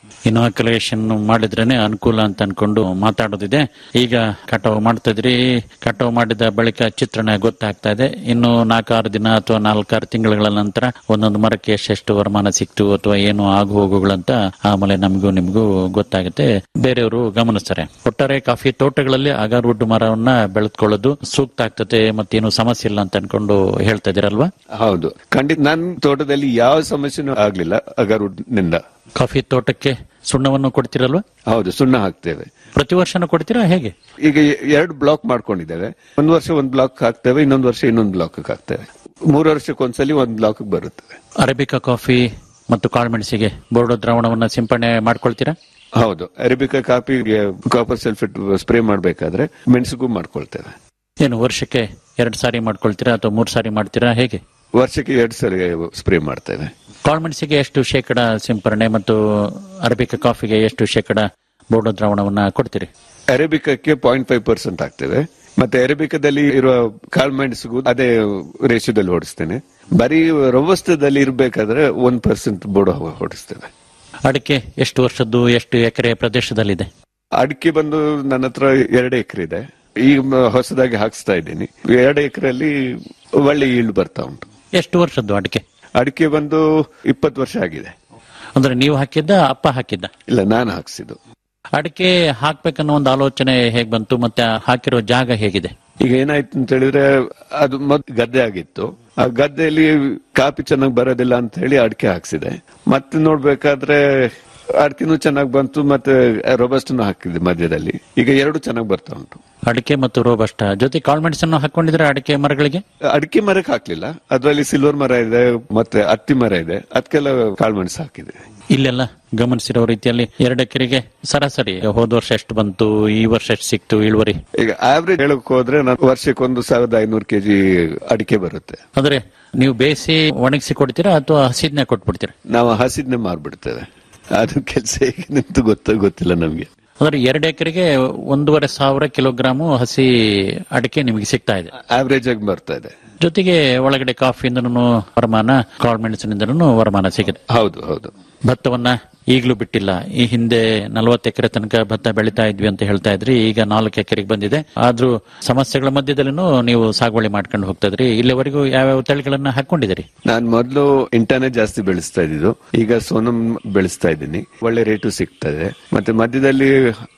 ಇನಾಕ್ಯುಲೇಷನ್ ಮಾಡಿದ್ರೇನೆ ಅನುಕೂಲ ಅಂತ ಅನ್ಕೊಂಡು ಮಾತಾಡೋದಿದೆ ಈಗ ಕಟಾವು ಮಾಡ್ತಾ ಇದ್ರಿ ಕಟಾವು ಮಾಡಿದ ಬಳಿಕ ಚಿತ್ರಣ ಗೊತ್ತಾಗ್ತಾ ಇದೆ ಇನ್ನು ನಾಲ್ಕಾರು ದಿನ ಅಥವಾ ನಾಲ್ಕಾರು ತಿಂಗಳ ನಂತರ ಒಂದೊಂದು ಮರಕ್ಕೆ ಎಷ್ಟೆಷ್ಟು ವರಮಾನ ಸಿಕ್ತು ಅಥವಾ ಏನು ಆಗು ಹೋಗುಗಳಂತ ಆಮೇಲೆ ನಮಗೂ ನಿಮಗೂ ಗೊತ್ತಾಗುತ್ತೆ ಬೇರೆಯವರು ಗಮನಿಸ್ತಾರೆ ಒಟ್ಟಾರೆ ಕಾಫಿ ತೋಟಗಳಲ್ಲಿ ಅಗಾರ್ವುಡ್ ಮರವನ್ನ ಬೆಳೆದುಕೊಳ್ಳೋದು ಸೂಕ್ತ ಆಗ್ತದೆ ಮತ್ತೇನು ಸಮಸ್ಯೆ ಇಲ್ಲ ಅಂತ ಅನ್ಕೊಂಡು ಹೇಳ್ತಾ ಇದೀರಲ್ವಾ ಹೌದು ಖಂಡಿತ ನನ್ನ ತೋಟದಲ್ಲಿ ಯಾವ ಸಮಸ್ಯೆನೂ ಆಗ್ಲಿಲ್ಲ ಅಗರ್ವುಡ್ನಿಂದ ಕಾಫಿ ತೋಟಕ್ಕೆ ಸುಣ್ಣವನ್ನು ಕೊಡ್ತಿರಲ್ವಾ ಹೌದು ಸುಣ್ಣ ಹಾಕ್ತೇವೆ ಪ್ರತಿ ವರ್ಷನೂ ಕೊಡ್ತೀರಾ ಹೇಗೆ ಈಗ ಎ- ಎರಡು ಬ್ಲಾಕ್ ಮಾಡ್ಕೊಂಡಿದ್ದೇವೆ ಒಂದು ವರ್ಷ ಒಂದು ಬ್ಲಾಕ್ ಹಾಕ್ತೇವೆ ಇನ್ನೊಂದು ವರ್ಷ ಇನ್ನೊಂದು ಬ್ಲಾಕ್ ಹಾಕ್ತೇವೆ ಮೂರು ವರ್ಷಕ್ಕೊಂದ್ಸಲಿ ಒಂದು ಬ್ಲಾಕ್ ಬರುತ್ತದೆ ಅರೇಬಿಕಾ ಕಾಫಿ ಮತ್ತು ಕಾಳುಮೆಣಸಿಗೆ ಬೋರ್ಡೋ ದ್ರಾವಣವನ್ನ ಸಿಂಪಡಣೆ ಮಾಡ್ಕೊಳ್ತೀರಾ ಹೌದು ಅರೇಬಿಕಾ ಕಾಪಿಗೆ ಕಾಪರ್ ಸಲ್ಫೇಟ್ ಸ್ಪ್ರೇ ಮಾಡಬೇಕಾದ್ರೆ ಮೆಣಸಿಗೂ ಮಾಡ್ಕೊಳ್ತೇವೆ ಏನು ವರ್ಷಕ್ಕೆ ಎರಡು ಸಾರಿ ಮಾಡ್ಕೊಳ್ತೀರಾ ಅಥವಾ ಮೂರು ಸಾರಿ ಮಾಡ್ತೀರಾ ಹೇಗೆ ವರ್ಷಕ್ಕೆ ಎರಡು ಸರಿ ಸ್ಪ್ರೇ ಮಾಡ್ತೇವೆ ಕಾಳುಮೆಣಸಿಗೆ ಎಷ್ಟು ಶೇಕಡ ಸಿಂಪರಣೆ ಮತ್ತು ಅರೇಬಿಕಾ ಕಾಫಿಗೆ ಎಷ್ಟು ಶೇಕಡ ಬೋರ್ಡೋ ದ್ರಾವಣವನ್ನ ಕೊಡ್ತೀರಿ ಅರೇಬಿಕಕ್ಕೆ ಪಾಯಿಂಟ್ ಫೈವ್ ಪರ್ಸೆಂಟ್ ಹಾಕ್ತೇವೆ ಮತ್ತೆ ಅರೇಬಿಕದಲ್ಲಿ ಇರುವ ಕಾಳ್ಮೆಣಸಿಗೂ ಅದೇ ರೇಷಿಯೋದಲ್ಲಿ ಹೊಡಿಸ್ತೇನೆ ಬರೀ ರವಸ್ತದಲ್ಲಿ ಇರಬೇಕಾದ್ರೆ ಒನ್ ಪರ್ಸೆಂಟ್ ಬೋರ್ಡ್ ಹೊಡಿಸ್ತೇವೆ ಅಡಿಕೆ ಎಷ್ಟು ವರ್ಷದ್ದು ಎಷ್ಟು ಎಕರೆ ಪ್ರದೇಶದಲ್ಲಿದೆ ಅಡಿಕೆ ಬಂದು ನನ್ನ ಹತ್ರ ಎರಡು ಎಕರೆ ಇದೆ ಈಗ ಮ- ಹೊಸದಾಗಿ ಹಾಕ್ಸ್ತಾ ಇದ್ದೀನಿ ಎರಡು ಎಕರೆಯಲ್ಲಿ ಒಳ್ಳೆ ಈಲ್ಡ್ ಬರ್ತಾ ಉಂಟು ಎಷ್ಟು ವರ್ಷದ್ದು ಅಡಿಕೆ ಅಡಿಕೆ ಬಂದು ಇಪ್ಪತ್ತು ವರ್ಷ ಆಗಿದೆ ಅಂದ್ರೆ ನೀವು ಹಾಕಿದ್ದ ಅಪ್ಪ ಹಾಕಿದ್ದ ಇಲ್ಲ ನಾನು ಹಾಕ್ಸಿದ್ದು ಅಡಿಕೆ ಹಾಕ್ಬೇಕನ್ನೋ ಒಂದು ಆಲೋಚನೆ ಹೇಗ್ ಬಂತು ಮತ್ತೆ ಹಾಕಿರೋ ಜಾಗ ಹೇಗಿದೆ ಈಗ ಏನಾಯ್ತು ಅಂತ ಹೇಳಿದ್ರೆ ಅದು ಮೊದ್ ಗದ್ದೆ ಆಗಿತ್ತು ಆ ಗದ್ದೆಯಲ್ಲಿ ಕಾಪಿ ಚೆನ್ನಾಗಿ ಬರೋದಿಲ್ಲ ಅಂತ ಹೇಳಿ ಅಡಿಕೆ ಹಾಕ್ಸಿದೆ ಮತ್ತೆ ನೋಡ್ಬೇಕಾದ್ರೆ ಅಡಿಕೆನೂ ಚೆನ್ನಾಗಿ ಬಂತು ಮತ್ತೆ ರೊಬಸ್ಟನ್ನು ಹಾಕಿದೆ ಮಧ್ಯದಲ್ಲಿ ಈಗ ಎರಡು ಚೆನ್ನಾಗಿ ಬರ್ತಾ ಉಂಟು ಅಡಿಕೆ ಮತ್ತು ರೋಬಸ್ಟ ಜೊತೆ ಕಾಳುಮೆಣಸನ್ನು ಹಾಕೊಂಡಿದ್ರೆ ಅಡಿಕೆ ಮರಗಳಿಗೆ ಅಡಿಕೆ ಮರಕ್ಕೆ ಹಾಕ್ಲಿಲ್ಲ ಅದರಲ್ಲಿ ಸಿಲ್ವರ್ ಮರ ಇದೆ ಮತ್ತೆ ಹತ್ತಿ ಮರ ಇದೆ ಅದಕ್ಕೆಲ್ಲ ಕಾಳುಮೆಣಸು ಹಾಕಿದೆ ಇಲ್ಲೆಲ್ಲ ಗಮನಿಸಿರೋ ರೀತಿಯಲ್ಲಿ ಎರಡು ಎಕರೆಗೆ ಸರಾಸರಿ ಹೋದ ವರ್ಷ ಎಷ್ಟು ಬಂತು ಈ ವರ್ಷ ಎಷ್ಟು ಸಿಕ್ತು ಇಳುವರಿ ಈಗ ಆವ್ರೇಜ್ ಹೇಳಕ್ ಹೋದ್ರೆ ನಾನು ವರ್ಷಕ್ಕೆ ಒಂದು ಸಾವಿರದ ಐನೂರು ಕೆಜಿ ಅಡಿಕೆ ಬರುತ್ತೆ ಅಂದ್ರೆ ನೀವು ಬೇಯಿಸಿ ಒಣಗಿಸಿ ಕೊಡ್ತೀರಾ ಅಥವಾ ಹಸಿದ್ನೆ ಕೊಟ್ಬಿಡ್ತೀರಾ ನಾವು ಹಸಿದ್ನೆ ಮಾರ್ಬಿಡ್ತೇವೆ ಅದು ಕೆಲಸ ಹೇಗೆ ನಿಂತು ಗೊತ್ತ ಗೊತ್ತಿಲ್ಲ ನಮ್ಗೆ ಅಂದ್ರೆ ಎರಡು ಎಕರೆಗೆ ಒಂದೂವರೆ ಸಾವಿರ ಕಿಲೋಗ್ರಾಮು ಹಸಿ ಅಡಿಕೆ ನಿಮಗೆ ಸಿಗ್ತಾ ಇದೆ ಆವ್ರೇಜ್ ಆಗಿ ಬರ್ತಾ ಇದೆ ಜೊತೆಗೆ ಒಳಗಡೆ ಕಾಫಿಯಿಂದನೂ ವರಮಾನ ಕಾಳುಮೆಣಸಿನಿಂದನೂ ವರಮಾನ ಸಿಗುತ್ತೆ ಹೌದು ಹೌದು ಭತ್ತವನ್ನ ಈಗಲೂ ಬಿಟ್ಟಿಲ್ಲ ಈ ಹಿಂದೆ ನಲವತ್ತು ಎಕರೆ ತನಕ ಭತ್ತ ಬೆಳಿತಾ ಇದ್ವಿ ಅಂತ ಹೇಳ್ತಾ ಇದ್ರಿ ಈಗ ನಾಲ್ಕು ಎಕರೆಗೆ ಬಂದಿದೆ ಆದ್ರೂ ಸಮಸ್ಯೆಗಳ ಮಧ್ಯದಲ್ಲೂ ನೀವು ಸಾಗುವಳಿ ಮಾಡ್ಕೊಂಡು ಹೋಗ್ತಾ ಇದ್ರಿ ಇಲ್ಲಿವರೆಗೂ ಯಾವ್ಯಾವ ತಳಿಗಳನ್ನ ಹಾಕೊಂಡಿದ್ದೀರಿ ನಾನ್ ಮೊದಲು ಇಂಟರ್ನೆಟ್ ಜಾಸ್ತಿ ಬೆಳೆಸ್ತಾ ಇದ್ದಿದ್ದು ಈಗ ಸೋನಂ ಬೆಳೆಸ್ತಾ ಇದ್ದೀನಿ ಒಳ್ಳೆ ರೇಟು ಸಿಗ್ತಾ ಇದೆ ಮತ್ತೆ ಮಧ್ಯದಲ್ಲಿ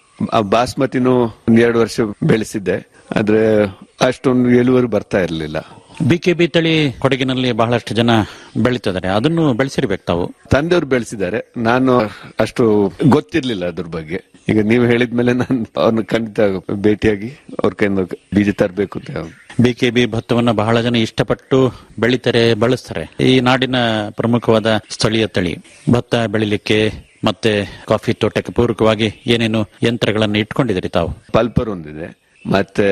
ಆ ಬಾಸ್ಮತಿನೂ ಒಂದ್ ಎರಡು ವರ್ಷ ಬೆಳೆಸಿದ್ದೆ ಆದ್ರೆ ಅಷ್ಟೊಂದು ಇಳುವರಿ ಬರ್ತಾ ಇರಲಿಲ್ಲ ಬಿಕೆಬಿ ತಳಿ ಕೊಡಗಿನಲ್ಲಿ ಬಹಳಷ್ಟು ಜನ ಬೆಳೀತಿದ್ದಾರೆ ಅದನ್ನು ಬೆಳೆಸಿರ್ಬೇಕು ತಾವು ತಂದೆಯವರು ಬೆಳೆಸಿದ್ದಾರೆ ನಾನು ಅಷ್ಟು ಗೊತ್ತಿರ್ಲಿಲ್ಲ ಅದ್ರ ಬಗ್ಗೆ ಈಗ ನೀವು ಹೇಳಿದ್ಮೇಲೆ ನಾನು ಅವ್ರನ್ನ ಖಂಡಿತ ಭೇಟಿಯಾಗಿ ಅವ್ರ ಕೈಯಿಂದ ಬೀಜ ತರಬೇಕು ಅಂತ ಬಿಕೆಬಿ ಭತ್ತವನ್ನ ಬಹಳ ಜನ ಇಷ್ಟಪಟ್ಟು ಬೆಳಿತಾರೆ ಬಳಸ್ತಾರೆ ಈ ನಾಡಿನ ಪ್ರಮುಖವಾದ ಸ್ಥಳೀಯ ತಳಿ ಭತ್ತ ಬೆಳಿಲಿಕ್ಕೆ ಮತ್ತೆ ಕಾಫಿ ತೋಟಕ್ಕೆ ಪೂರಕವಾಗಿ ಏನೇನು ಯಂತ್ರಗಳನ್ನು ಇಟ್ಕೊಂಡಿದ್ದೀರಿ ತಾವು ಪಲ್ಪರ್ ಒಂದಿದೆ ಮತ್ತೆ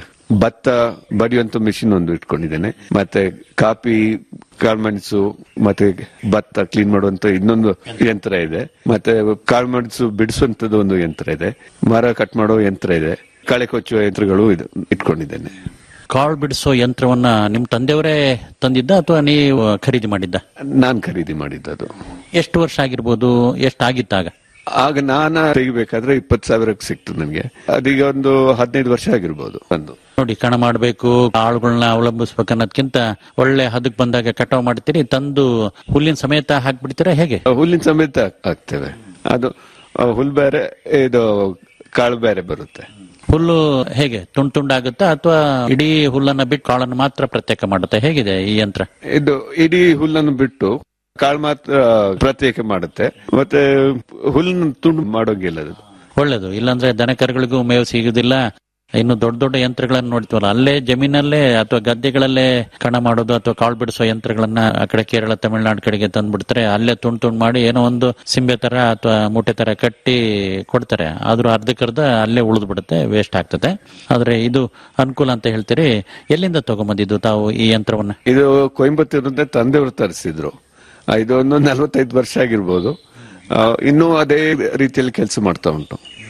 ಭತ್ತ ಬಡಿಯುವಂತ ಮಿಷಿನ್ ಒಂದು ಇಟ್ಕೊಂಡಿದ್ದೇನೆ ಮತ್ತೆ ಕಾಫಿ ಕಾಳ್ಮೆಣಸು ಮತ್ತೆ ಭತ್ತ ಕ್ಲೀನ್ ಮಾಡುವಂತ ಇನ್ನೊಂದು ಯಂತ್ರ ಇದೆ ಮತ್ತೆ ಕಾಳ್ಮೆಣಸು ಬಿಡಿಸುವಂತದ್ದು ಒಂದು ಯಂತ್ರ ಇದೆ ಮರ ಕಟ್ ಮಾಡೋ ಯಂತ್ರ ಇದೆ ಕಳೆ ಕೊಚ್ಚುವ ಯಂತ್ರಗಳು ಇದು ಇಟ್ಕೊಂಡಿದ್ದೇನೆ ಕಾಳು ಬಿಡಿಸೋ ಯಂತ್ರವನ್ನ ನಿಮ್ ತಂದೆಯವರೇ ತಂದಿದ್ದ ಅಥವಾ ನೀವು ಖರೀದಿ ಮಾಡಿದ್ದ ನಾನ್ ಖರೀದಿ ಮಾಡಿದ್ದದು ಎಷ್ಟು ವರ್ಷ ಆಗಿರ್ಬೋದು ಎಷ್ಟಾಗಿತ್ತಾಗ ಆಗ ನಾನು ತೆಗಿಬೇಕಾದ್ರೆ ಇಪ್ಪತ್ತು ಸಾವಿರಕ್ಕೆ ಸಿಕ್ತು ನನಗೆ ಅದೀಗ ಒಂದು ಹದಿನೈದು ವರ್ಷ ಆಗಿರ್ಬೋದು ಒಂದು ನೋಡಿ ಕಣ ಮಾಡಬೇಕು ಆಳುಗಳನ್ನ ಅವಲಂಬಿಸ್ಬೇಕನ್ನೋದ್ಕಿಂತ ಒಳ್ಳೆ ಹದಕ್ ಬಂದಾಗ ಕಟಾವ್ ಮಾಡ್ತೀರಿ ತಂದು ಹುಲ್ಲಿನ ಸಮೇತ ಹಾಕ್ಬಿಡ್ತೀರಾ ಹೇಗೆ ಹುಲ್ಲಿನ ಸಮೇತ ಹಾಕ್ತೇವೆ ಅದು ಆ, ಹುಲ್ ಬೇರೆ ಇದು ಕಾಳು ಬೇರೆ ಬರುತ್ತೆ ಹುಲ್ಲು ಹೇಗೆ ತುಂಡ್ ತುಂಡಾಗುತ್ತಾ ಅಥವಾ ಇಡೀ ಹುಲ್ಲನ್ನ ಬಿಟ್ಟು ಕಾಳನ್ನು ಮಾತ್ರ ಪ್ರತ್ಯೇಕ ಮಾಡುತ್ತೆ ಹೇಗಿದೆ ಈ ಯಂತ್ರ ಇದು ಇಡೀ ಹುಲ್ಲನ್ನು ಬಿಟ್ಟು ಕಾಳು ಮಾತ್ರ ಪ್ರತ್ಯೇಕ ಮಾಡುತ್ತೆ ಮತ್ತೆ ಹುಲ್ಲನ್ನು ತುಂಡು ಮಾಡೋಂಗಿಲ್ಲ ಅದು ಒಳ್ಳೇದು ಇಲ್ಲಾಂದ್ರೆ ದನ ಕರುಗಳಿಗೂ ಮೇವು ಸಿಗುದಿಲ್ಲ ಇನ್ನು ದೊಡ್ಡ ದೊಡ್ಡ ಯಂತ್ರಗಳನ್ನ ನೋಡ್ತೀವಲ್ಲ ಅಲ್ಲೇ ಜಮೀನಲ್ಲೇ ಅಥವಾ ಗದ್ದೆಗಳಲ್ಲೇ ಕಣ ಮಾಡೋದು ಅಥವಾ ಕಾಳು ಬಿಡಿಸೋ ಯಂತ್ರಗಳನ್ನ ಆ ಕಡೆ ಕೇರಳ ತಮಿಳುನಾಡು ಕಡೆಗೆ ತಂದ್ಬಿಡ್ತಾರೆ ಅಲ್ಲೇ ತುಂಡ್ ತುಂಡ್ ಮಾಡಿ ಏನೋ ಒಂದು ಸಿಂಬೆ ತರ ಅಥವಾ ಮೂಟೆ ತರ ಕಟ್ಟಿ ಕೊಡ್ತಾರೆ ಆದ್ರೂ ಅರ್ಧಕ್ಕರ್ಧ ಅಲ್ಲೇ ಉಳಿದು ಬಿಡುತ್ತೆ ವೇಸ್ಟ್ ಆಗ್ತದೆ ಆದ್ರೆ ಇದು ಅನುಕೂಲ ಅಂತ ಹೇಳ್ತೀರಿ ಎಲ್ಲಿಂದ ತಗೊಂಬಂದಿದ್ದು ತಾವು ಈ ಯಂತ್ರವನ್ನ ಇದು ಕೊಯಂಬತ್ತೂರಿಂದ ತಂದೆಯವರು ತರಿಸಿದ್ರು ಆ, ಇದು ಒಂದು ನಲವತ್ತೈದು ವರ್ಷ ಆಗಿರ್ಬೋದು ಆ, ಇನ್ನೂ ಅದೇ ರೀತಿಯಲ್ಲಿ ಕೆಲಸ ಮಾಡ್ತಾ ಉಂಟು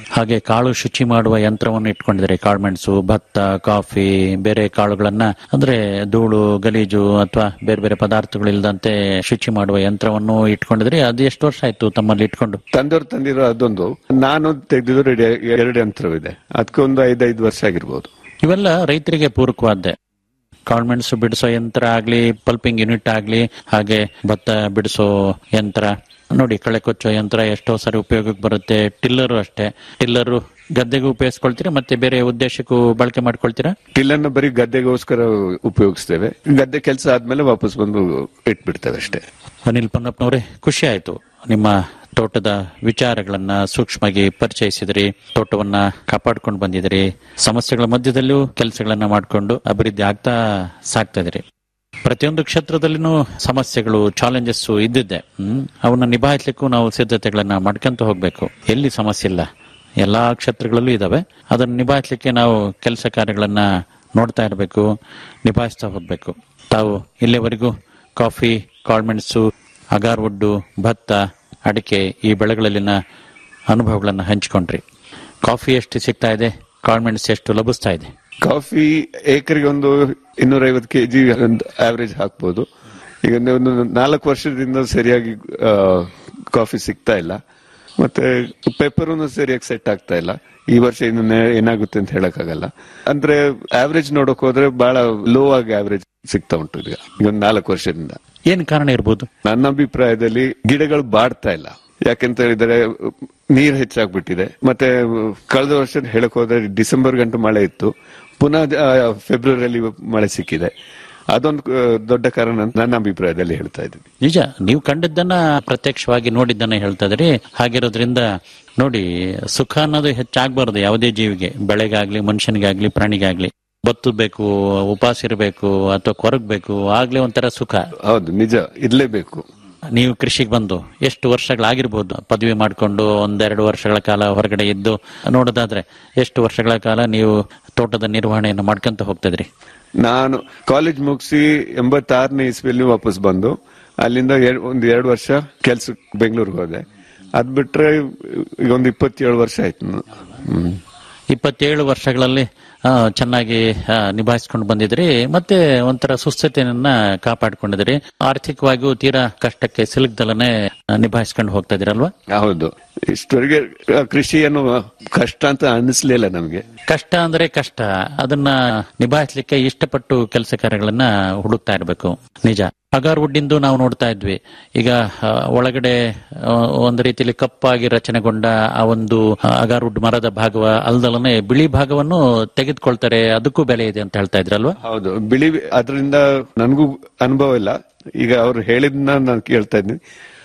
ಹಾಗೆ ಕಾಳು ಶುಚಿ ಮಾಡುವ ಯಂತ್ರವನ್ನು ಇಟ್ಕೊಂಡಿದ್ದಾರೆ ಕಾಳುಮೆಣಸು ಭತ್ತ ಕಾಫಿ ಬೇರೆ ಕಾಳುಗಳನ್ನ ಅಂದ್ರೆ ಧೂಳು ಗಲೀಜು ಅಥವಾ ಬೇರೆ ಬೇರೆ ಪದಾರ್ಥಗಳು ಇಲ್ಲದಂತೆ ಶುಚಿ ಮಾಡುವ ಯಂತ್ರವನ್ನು ಇಟ್ಕೊಂಡಿದ್ರೆ ಅದು ಎಷ್ಟು ವರ್ಷ ಆಯ್ತು ತಮ್ಮಲ್ಲಿ ಇಟ್ಕೊಂಡು ತಂದವ್ರು ತಂದಿರೋ ಅದೊಂದು ನಾನು ತೆಗೆದಿದ್ದು ರೆಡಿ ಎರಡು ಯಂತ್ರವಿದೆ ಅದಕ್ಕೆ ಒಂದು ಐದೈದು ವರ್ಷ ಆಗಿರ್ಬೋದು ಇವೆಲ್ಲ ರೈತರಿಗೆ ಪೂರಕವಾದ್ದೆ ಕಾಳುಮೆಣಸು ಬಿಡಿಸೋ ಯಂತ್ರ ಆಗ್ಲಿ ಪಲ್ಪಿಂಗ್ ಯೂನಿಟ್ ಆಗ್ಲಿ ಹಾಗೆ ಭತ್ತ ಬಿಡಿಸೋ ಯಂತ್ರ ನೋಡಿ ಕಳೆ ಕೊಚ್ಚೋ ಯಂತ್ರ ಎಷ್ಟೋ ಸರಿ ಉಪಯೋಗಕ್ಕೆ ಬರುತ್ತೆ ಟಿಲ್ಲರು ಅಷ್ಟೇ ಟಿಲ್ಲರು ಗದ್ದೆಗೂ ಉಪಯೋಗಿಸ್ಕೊಳ್ತೀರಾ ಮತ್ತೆ ಬೇರೆ ಉದ್ದೇಶಕ್ಕೂ ಬಳಕೆ ಮಾಡ್ಕೊಳ್ತೀರಾ ಟಿಲ್ಲರ್ನ ಬರೀ ಗದ್ದೆಗೋಸ್ಕರ ಉಪಯೋಗಿಸ್ತೇವೆ ಗದ್ದೆ ಕೆಲಸ ಆದ್ಮೇಲೆ ವಾಪಸ್ ಬಂದು ಇಟ್ಬಿಡ್ತೇವೆ ಅಷ್ಟೇ ಅನಿಲ್ ಪೊನ್ನಪ್ಪನವರೇ ಖುಷಿ ಆಯ್ತು ನಿಮ್ಮ ತೋಟದ ವಿಚಾರಗಳನ್ನ ಸೂಕ್ಷ್ಮವಾಗಿ ಪರಿಚಯಿಸಿದ್ರಿ ತೋಟವನ್ನ ಕಾಪಾಡ್ಕೊಂಡು ಬಂದಿದ್ರಿ ಸಮಸ್ಯೆಗಳ ಮಧ್ಯದಲ್ಲೂ ಕೆಲಸಗಳನ್ನ ಮಾಡ್ಕೊಂಡು ಅಭಿವೃದ್ಧಿ ಆಗ್ತಾ ಸಾಕ್ತಾ ಇದ್ರಿ ಪ್ರತಿಯೊಂದು ಕ್ಷೇತ್ರದಲ್ಲಿನೂ ಸಮಸ್ಯೆಗಳು ಚಾಲೆಂಜಸ್ ಇದ್ದಿದ್ದೆ ಹ್ಮ್ ಅವನ್ನ ನಿಭಾಯಿಸ್ಲಿಕ್ಕೂ ನಾವು ಸಿದ್ಧತೆಗಳನ್ನ ಮಾಡ್ಕೊಂತ ಹೋಗ್ಬೇಕು ಎಲ್ಲಿ ಸಮಸ್ಯೆ ಇಲ್ಲ ಎಲ್ಲಾ ಕ್ಷೇತ್ರಗಳಲ್ಲೂ ಇದಾವೆ ಅದನ್ನು ನಿಭಾಯಿಸ್ಲಿಕ್ಕೆ ನಾವು ಕೆಲಸ ಕಾರ್ಯಗಳನ್ನ ನೋಡ್ತಾ ಇರಬೇಕು ನಿಭಾಯಿಸ್ತಾ ಹೋಗ್ಬೇಕು ತಾವು ಇಲ್ಲಿವರೆಗೂ ಕಾಫಿ ಕಾಳ್ಮೆಣಸು ಅಗಾರ್ವುಡ್ಡು ಭತ್ತ ಅಡಿಕೆ ಈ ಬೆಳೆಗಳಲ್ಲಿನ ಅನುಭವಗಳನ್ನು ಹಂಚಿಕೊಂಡ್ರಿ ಕಾಫಿ ಎಷ್ಟು ಸಿಗ್ತಾ ಇದೆ ಕಾಳ್ಮೆಣಸು ಎಷ್ಟು ಲಭಿಸ್ತಾ ಇದೆ ಕಾಫಿ ಏಕರಿಗೆ ಒಂದು ಇನ್ನೂರ ಐವತ್ತು ಕೆಜಿ ಒಂದು ಆವರೇಜ್ ಹಾಕ್ಬೋದು ಈಗ ಒಂದು ನಾಲ್ಕು ವರ್ಷದಿಂದ ಸರಿಯಾಗಿ ಆ, ಕಾಫಿ ಸಿಗ್ತಾ ಇಲ್ಲ ಮತ್ತೆ ಪೆಪ್ಪರ್ ಸರಿಯಾಗಿ ಸೆಟ್ ಆಗ್ತಾ ಇಲ್ಲ ಈ ವರ್ಷ ಇನ್ನು ನೆ- ಏನಾಗುತ್ತೆ ಅಂತ ಹೇಳಕ್ಕಾಗಲ್ಲ ಅಂದ್ರೆ ಆವರೇಜ್ ನೋಡಕ್ ಹೋದ್ರೆ ಬಹಳ ಲೋ ಆಗಿ ಆವರೇಜ್ ಸಿಗ್ತಾ ಉಂಟು ಈಗ ಈಗ ಒಂದು ನಾಲ್ಕು ವರ್ಷದಿಂದ ಏನ್ ಕಾರಣ ಇರ್ಬೋದು ನನ್ನ ಅಭಿಪ್ರಾಯದಲ್ಲಿ ಗಿಡಗಳು ಬಾಡ್ತಾ ಇಲ್ಲ ಯಾಕೆಂತ ಹೇಳಿದ್ರೆ ನೀರ್ ಹೆಚ್ಚಾಗ್ಬಿಟ್ಟಿದೆ ಮತ್ತೆ ಕಳೆದ ವರ್ಷ ಹೇಳಕ್ ಹೋದ್ರೆ ಡಿಸೆಂಬರ್ ಗಂಟು ಮಳೆ ಇತ್ತು ಪುನಃ ಫೆಬ್ರವರಿಯಲ್ಲಿ ಮಳೆ ಸಿಕ್ಕಿದೆ ಅದೊಂದು ಆ, ದೊಡ್ಡ ಕಾರಣ ಅಂತ ನನ್ನ ಅಭಿಪ್ರಾಯದಲ್ಲಿ ಹೇಳ್ತಾ ಇದ್ದೀನಿ ನಿಜ ನೀವು ಕಂಡಿದ್ದನ್ನ ಪ್ರತ್ಯಕ್ಷವಾಗಿ ನೋಡಿದ್ದನ್ನ ಹೇಳ್ತಾ ಇದ್ರಿ ಹಾಗಿರೋದ್ರಿಂದ ನೋಡಿ ಸುಖ ಅನ್ನೋದು ಹೆಚ್ಚಾಗಬಾರದು ಯಾವುದೇ ಜೀವಿಗೆ ಬೆಳೆಗಾಗ್ಲಿ ಮನುಷ್ಯನಿಗಾಗ್ಲಿ ಪ್ರಾಣಿಗಾಗ್ಲಿ ಬತ್ತಬೇಕು ಉಪವಾಸ ಇರಬೇಕು ಅಥವಾ ಕೊರಗಬೇಕು ಆಗ್ಲೇ ಒಂಥರ ಸುಖ ಹೌದು ನಿಜ ಇರ್ಲೇಬೇಕು ನೀವು ಕೃಷಿಗೆ ಬಂದು ಎಷ್ಟು ವರ್ಷಗಳಾಗಿರ್ಬೋದು ಪದವಿ ಮಾಡಿಕೊಂಡು ಒಂದೆರಡು ವರ್ಷಗಳ ಕಾಲ ಹೊರಗಡೆ ಇದ್ದು ನೋಡೋದಾದ್ರೆ ಎಷ್ಟು ವರ್ಷಗಳ ಕಾಲ ನೀವು ತೋಟದ ನಿರ್ವಹಣೆಯನ್ನು ಮಾಡ್ಕೊಂತ ಹೋಗ್ತಿದ್ರಿ ನಾನು ಕಾಲೇಜ್ ಮುಗಿಸಿ ಎಂಬತ್ತಾರನೇ ಇಸ್ವಿಯಲ್ಲಿ ವಾಪಸ್ ಬಂದು ಅಲ್ಲಿಂದ ಎರ್- ಒಂದ್ ಎರಡು ವರ್ಷ ಕೆಲ್ಸ ಬೆಂಗಳೂರಿಗೆ ಹೋದೆ ಅದ್ ಬಿಟ್ರೆ ಈಗ ಒಂದು ಇಪ್ಪತ್ತೇಳು ವರ್ಷ ಆಯ್ತು ನಾನು. ಹ್ಮ್ ಇಪ್ಪತ್ತೇಳು ವರ್ಷಗಳಲ್ಲಿ ಆ, ಚೆನ್ನಾಗಿ ಆ, ನಿಭಾಯಿಸ್ಕೊಂಡು ಬಂದಿದ್ರಿ ಮತ್ತೆ ಒಂಥರ ಸುಸ್ಥತೆಯನ್ನ ಕಾಪಾಡ್ಕೊಂಡಿದ್ರಿ ಆರ್ಥಿಕವಾಗಿಯೂ ತೀರಾ ಕಷ್ಟಕ್ಕೆ ಸಿಲುಕ್ದಲನೆ ನಿಭಾಯಿಸ್ಕೊಂಡು ಹೋಗ್ತಾ ಇದ್ರಲ್ವಾ ಹೌದು ಇಷ್ಟವರೆಗೆ ಕೃಷಿ ಅನ್ನುವ ಕಷ್ಟ ಅಂತ ಅನಿಸ್ಲಿಲ್ಲ ನಮ್ಗೆ ಕಷ್ಟ ಅಂದ್ರೆ ಕಷ್ಟ ಅದನ್ನ ನಿಭಾಯಿಸ್ಲಿಕ್ಕೆ ಇಷ್ಟಪಟ್ಟು ಕೆಲಸ ಕಾರ್ಯಗಳನ್ನ ಹುಡುಕ್ತಾ ಇರಬೇಕು ನಿಜ ಅಗಾರ್ವುಡ್ಡಿಂದು ನಾವು ನೋಡ್ತಾ ಇದ್ವಿ ಈಗ ಆ, ಒಳಗಡೆ ಆ, ಒಂದು ರೀತಿಯಲ್ಲಿ ಕಪ್ಪಾಗಿ ರಚನೆಗೊಂಡ ಆ ಒಂದು ಅಗಾರ್ವುಡ್ ಮರದ ಭಾಗವ ಅಲ್ದಲನೆ ಬಿಳಿ ಭಾಗವನ್ನು ತೆಗೆದುಕೊಳ್ತಾರೆ ಅದಕ್ಕೂ ಬೆಲೆ ಇದೆ ಅಂತ ಹೇಳ್ತಾ ಇದ್ರಲ್ವಾ ಹೌದು ಬಿಳಿ ಅದರಿಂದ ನನಗೂ ಅನುಭವ ಇಲ್ಲ ಈಗ ಅವ್ರು ಹೇಳಿದ್ನ ನಾನು ಕೇಳ್ತಾ ಇದ್ದೀನಿ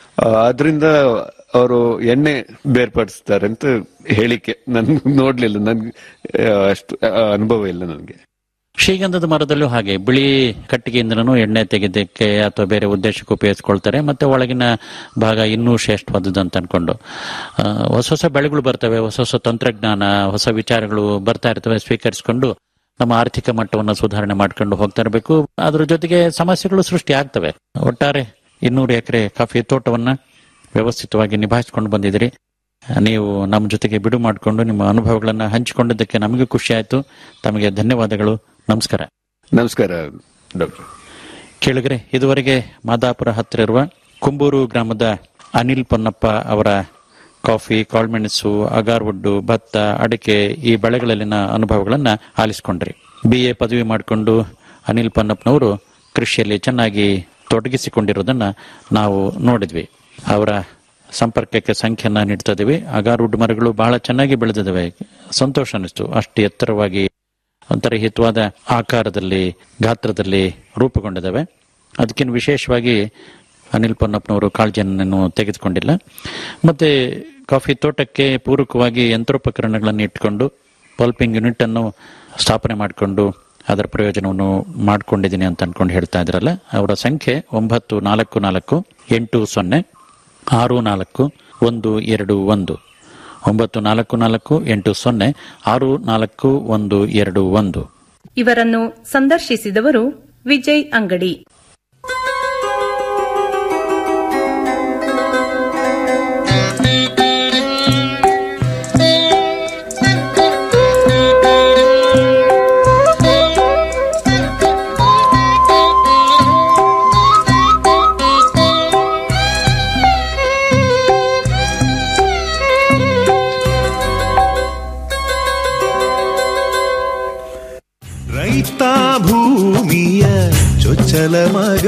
ಅದರಿಂದ ಅವರು ಎಣ್ಣೆ ಬೇರ್ಪಡಿಸ್ತಾರೆ ಅಂತ ಹೇಳಿಕೆ ನನ್ ನೋಡ್ಲಿಲ್ಲ ನನ್ಗೆ ಆ, ಅಷ್ಟು ಆ, ಅನುಭವ ಇಲ್ಲ ನನಗೆ ಶ್ರೀಗಂಧದ ಮರದಲ್ಲೂ ಹಾಗೆ ಬಿಳಿ ಕಟ್ಟಿಗೆಯಿಂದನೂ ಎಣ್ಣೆ ತೆಗೆದಕ್ಕೆ ಅಥವಾ ಬೇರೆ ಉದ್ದೇಶಕ್ಕೆ ಉಪಯೋಗಿಸ್ಕೊಳ್ತಾರೆ ಮತ್ತೆ ಒಳಗಿನ ಭಾಗ ಇನ್ನೂ ಶ್ರೇಷ್ಠವಾದದ್ದು ಅಂತ ಅನ್ಕೊಂಡು ಆ, ಹೊಸ ಹೊಸ ಬೆಳೆಗಳು ಬರ್ತವೆ ಹೊಸ ಹೊಸ ತಂತ್ರಜ್ಞಾನ ಹೊಸ ವಿಚಾರಗಳು ಬರ್ತಾ ಇರ್ತವೆ ಸ್ವೀಕರಿಸಿಕೊಂಡು ನಮ್ಮ ಆರ್ಥಿಕ ಮಟ್ಟವನ್ನು ಸುಧಾರಣೆ ಮಾಡ್ಕೊಂಡು ಹೋಗ್ತಾ ಇರಬೇಕು ಅದ್ರ ಜೊತೆಗೆ ಸಮಸ್ಯೆಗಳು ಸೃಷ್ಟಿ ಆಗ್ತವೆ ಒಟ್ಟಾರೆ ಇನ್ನೂರು ಎಕರೆ ಕಾಫಿ ತೋಟವನ್ನ ವ್ಯವಸ್ಥಿತವಾಗಿ ನಿಭಾಯಿಸಿಕೊಂಡು ಬಂದಿದ್ದೀರಿ ನೀವು ನಮ್ಮ ಜೊತೆಗೆ ಬಿಡು ಮಾಡಿಕೊಂಡು ನಿಮ್ಮ ಅನುಭವಗಳನ್ನ ಹಂಚಿಕೊಂಡಿದ್ದಕ್ಕೆ ನಮಗೂ ಖುಷಿ ಆಯ್ತು ತಮಗೆ ಧನ್ಯವಾದಗಳು ನಮಸ್ಕಾರ ನಮಸ್ಕಾರ ಡಾಕ್ಟರ್ ಕೇಳಿದ್ರೆ ಇದುವರೆಗೆ ಮಾದಾಪುರ ಹತ್ತಿರ ಇರುವ ಕುಂಬೂರು ಗ್ರಾಮದ ಅನಿಲ್ ಪೊನ್ನಪ್ಪ ಅವರ ಕಾಫಿ ಕಾಳ್ಮೆಣಸು ಅಗಾರ್ವುಡ್ಡು ಭತ್ತ ಅಡಿಕೆ ಈ ಬೆಳೆಗಳಲ್ಲಿನ ಅನುಭವಗಳನ್ನ ಆಲಿಸಿಕೊಂಡ್ರಿ ಬಿ ಎ ಪದವಿ ಮಾಡಿಕೊಂಡು ಅನಿಲ್ ಪೊನ್ನಪ್ಪನವರು ಕೃಷಿಯಲ್ಲಿ ಚೆನ್ನಾಗಿ ತೊಡಗಿಸಿಕೊಂಡಿರೋದನ್ನ ನಾವು ನೋಡಿದ್ವಿ ಅವರ ಸಂಪರ್ಕಕ್ಕೆ ಸಂಖ್ಯೆಯನ್ನ ನೀಡ್ತಾ ಇದೀವಿ ಅಗಾರ್ವುಡ್ ಮರಗಳು ಬಹಳ ಚೆನ್ನಾಗಿ ಬೆಳೆದಿದ್ದಾವೆ ಸಂತೋಷ ಅನಿಸ್ತು ಅಷ್ಟು ಎತ್ತರವಾಗಿ ಒಂಥರ ಹಿತವಾದ ಆಕಾರದಲ್ಲಿ ಗಾತ್ರದಲ್ಲಿ ರೂಪುಗೊಂಡಿದ್ದಾವೆ ಅದಕ್ಕಿಂತ ವಿಶೇಷವಾಗಿ ಅನಿಲ್ ಪೊನ್ನಪ್ಪನವರು ಕಾಳಜಿಯನ್ನು ತೆಗೆದುಕೊಂಡಿಲ್ಲ ಮತ್ತೆ ಕಾಫಿ ತೋಟಕ್ಕೆ ಪೂರಕವಾಗಿ ಯಂತ್ರೋಪಕರಣಗಳನ್ನು ಇಟ್ಕೊಂಡು ಪಲ್ಪಿಂಗ್ ಯೂನಿಟ್ ಅನ್ನು ಸ್ಥಾಪನೆ ಮಾಡಿಕೊಂಡು ಅದರ ಪ್ರಯೋಜನವನ್ನು ಮಾಡ್ಕೊಂಡಿದ್ದೀನಿ ಅಂತ ಅನ್ಕೊಂಡು ಹೇಳ್ತಾ ಇದ್ರಲ್ಲ ಅವರ ಸಂಖ್ಯೆ ಒಂಬತ್ತು ನಾಲ್ಕು ನಾಲ್ಕು ಎಂಟು ಸೊನ್ನೆ ಆರು ನಾಲ್ಕು ಒಂದು ಎರಡು ಒಂದು ಒಂಬತ್ತು ನಾಲ್ಕು ನಾಲ್ಕು ಎಂಟು ಸೊನ್ನೆ ಆರು ನಾಲ್ಕು ಒಂದು ಎರಡು ಒಂದು ಇವರನ್ನು ಸಂದರ್ಶಿಸಿದವರು ವಿಜಯ್ ಅಂಗಡಿ ಚೊಚ್ಚಲ ಮಗ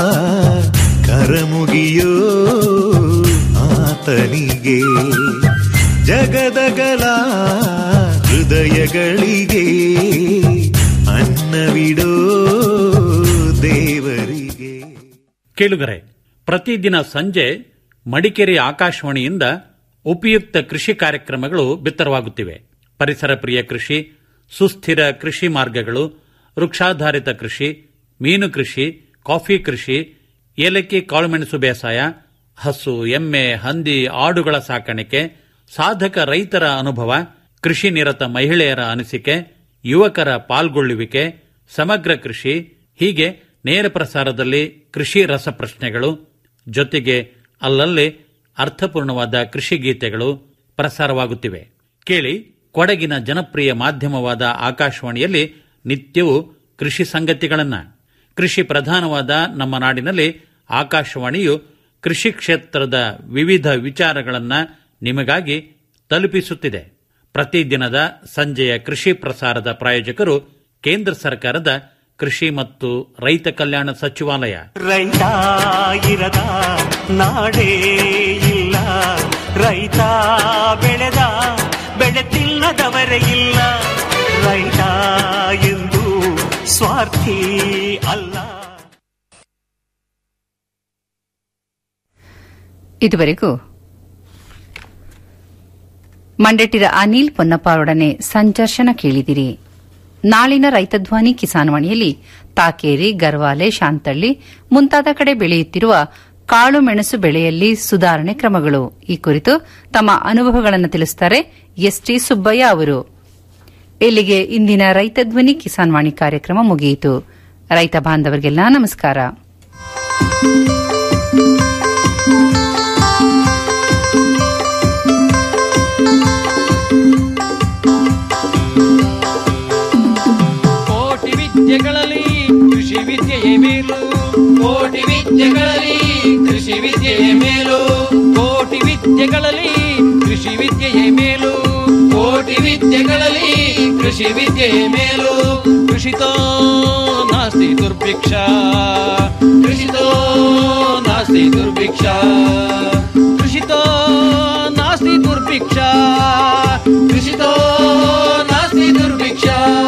ಕರಮುಗಿಯೋ ಆತನಿಗೆ ಜಗದಗಲ ಹೃದಯಗಳಿಗೆ ಅನ್ನವಿಡೋ ದೇವರಿಗೆ ಕೇಳುಗರೆ ಪ್ರತಿದಿನ ಸಂಜೆ ಮಡಿಕೇರಿ ಆಕಾಶವಾಣಿಯಿಂದ ಉಪಯುಕ್ತ ಕೃಷಿ ಕಾರ್ಯಕ್ರಮಗಳು ಬಿತ್ತರವಾಗುತ್ತಿವೆ ಪರಿಸರ ಪ್ರಿಯ ಕೃಷಿ ಸುಸ್ಥಿರ ಕೃಷಿ ಮಾರ್ಗಗಳು ವೃಕ್ಷಾಧಾರಿತ ಕೃಷಿ ಮೀನು ಕೃಷಿ ಕಾಫಿ ಕೃಷಿ ಏಲಕ್ಕಿ ಕಾಳುಮೆಣಸು ಬೇಸಾಯ ಹಸು ಎಮ್ಮೆ ಹಂದಿ ಆಡುಗಳ ಸಾಕಾಣಿಕೆ ಸಾಧಕ ರೈತರ ಅನುಭವ ಕೃಷಿ ನಿರತ ಮಹಿಳೆಯರ ಅನಿಸಿಕೆ ಯುವಕರ ಪಾಲ್ಗೊಳ್ಳುವಿಕೆ ಸಮಗ್ರ ಕೃಷಿ ಹೀಗೆ ನೇರ ಪ್ರಸಾರದಲ್ಲಿ ಕೃಷಿ ರಸಪ್ರಶ್ನೆಗಳು ಜೊತೆಗೆ ಅಲ್ಲಲ್ಲಿ ಅರ್ಥಪೂರ್ಣವಾದ ಕೃಷಿ ಗೀತೆಗಳು ಪ್ರಸಾರವಾಗುತ್ತಿವೆ ಕೇಳಿ ಕೊಡಗಿನ ಜನಪ್ರಿಯ ಮಾಧ್ಯಮವಾದ ಆಕಾಶವಾಣಿಯಲ್ಲಿ ನಿತ್ಯವೂ ಕೃಷಿ ಸಂಗತಿಗಳನ್ನ ಕೃಷಿ ಪ್ರಧಾನವಾದ ನಮ್ಮ ನಾಡಿನಲ್ಲಿ ಆಕಾಶವಾಣಿಯು ಕೃಷಿ ಕ್ಷೇತ್ರದ ವಿವಿಧ ವಿಚಾರಗಳನ್ನ ನಿಮಗಾಗಿ ತಲುಪಿಸುತ್ತಿದೆ ಪ್ರತಿದಿನದ ಸಂಜೆಯ ಕೃಷಿ ಪ್ರಸಾರದ ಪ್ರಾಯೋಜಕರು ಕೇಂದ್ರ ಸರ್ಕಾರದ ಕೃಷಿ ಮತ್ತು ರೈತ ಕಲ್ಯಾಣ ಸಚಿವಾಲಯ ರೈತ ಇರದ ನಾಡೇ ಇಲ್ಲ ರೈತ ಬೆಳೆದ ಬೆಳೆ ತಿನ್ನದವರೇ ಇಲ್ಲ ರೈತ ಎಂದು ಸ್ವಾರ್ಥಿ ಅಲ್ಲ ಇದುವರೆಗೂ ಮಂಡಟಿರ ಅನಿಲ್ ಪೊನ್ನಪ್ಪ ಅವರೊಡನೆ ಸಂದರ್ಶನ ಕೇಳಿದಿರಿ ನಾಳಿನ ರೈತಧ್ವನಿ ಕಿಸಾನ್ವಾಣಿಯಲ್ಲಿ ತಾಕೇರಿ ಗರ್ವಾಲೆ ಶಾಂತಳ್ಳಿ ಮುಂತಾದ ಕಡೆ ಬೆಳೆಯುತ್ತಿರುವ ಕಾಳು ಮೆಣಸು ಬೆಳೆಯಲ್ಲಿ ಸುಧಾರಣೆ ಕ್ರಮಗಳು ಈ ಕುರಿತು ತಮ್ಮ ಅನುಭವಗಳನ್ನು ತಿಳಿಸುತ್ತಾರೆ ಎಸ್ಟಿ ಸುಬ್ಬಯ್ಯ ಅವರು ಇಲ್ಲಿಗೆ ಇಂದಿನ ರೈತಧ್ವನಿ ಕಿಸಾನ್ವಾಣಿ ಕಾರ್ಯಕ್ರಮ ಮುಗಿಯಿತು ರೈತ ಬಾಂಧವರಿಗೆಲ್ಲ ನಮಸ್ಕಾರ ಕೋಟಿ ವಿದ್ಯೆಗಳಲ್ಲಿ ಕೃಷಿ ವಿದ್ಯೆಯೇ ಮೇಲು ಕೋಟಿ ವಿದ್ಯೆಗಳಲ್ಲಿ ಕೃಷಿ ವಿದ್ಯೆಯೇ ಮೇಲು ಕೋಟಿ ವಿದ್ಯೆಗಳಲ್ಲಿ ಕೃಷಿ ವಿದ್ಯೆಯೇ ಮೇಲು ಕೋಟಿ ವಿದ್ಯೆಗಳಲ್ಲಿ ಕೃಷಿ ವಿದ್ಯೆಯೇ ಮೇಲು ಕೃಷಿತೋ ನಾಸ್ತಿ ದುರ್ಭಿಕ್ಷ ಕೃಷಿತೋ ನಾಸ್ತಿ ದುರ್ಭಿಕ್ಷ ಕೃಷಿತೋ ನಾಸ್ತಿ ದುರ್ಭಿಕ್ಷ ಕೃಷಿತೋ ನಾಸ್ತಿ ದುರ್ಭಿಕ್ಷ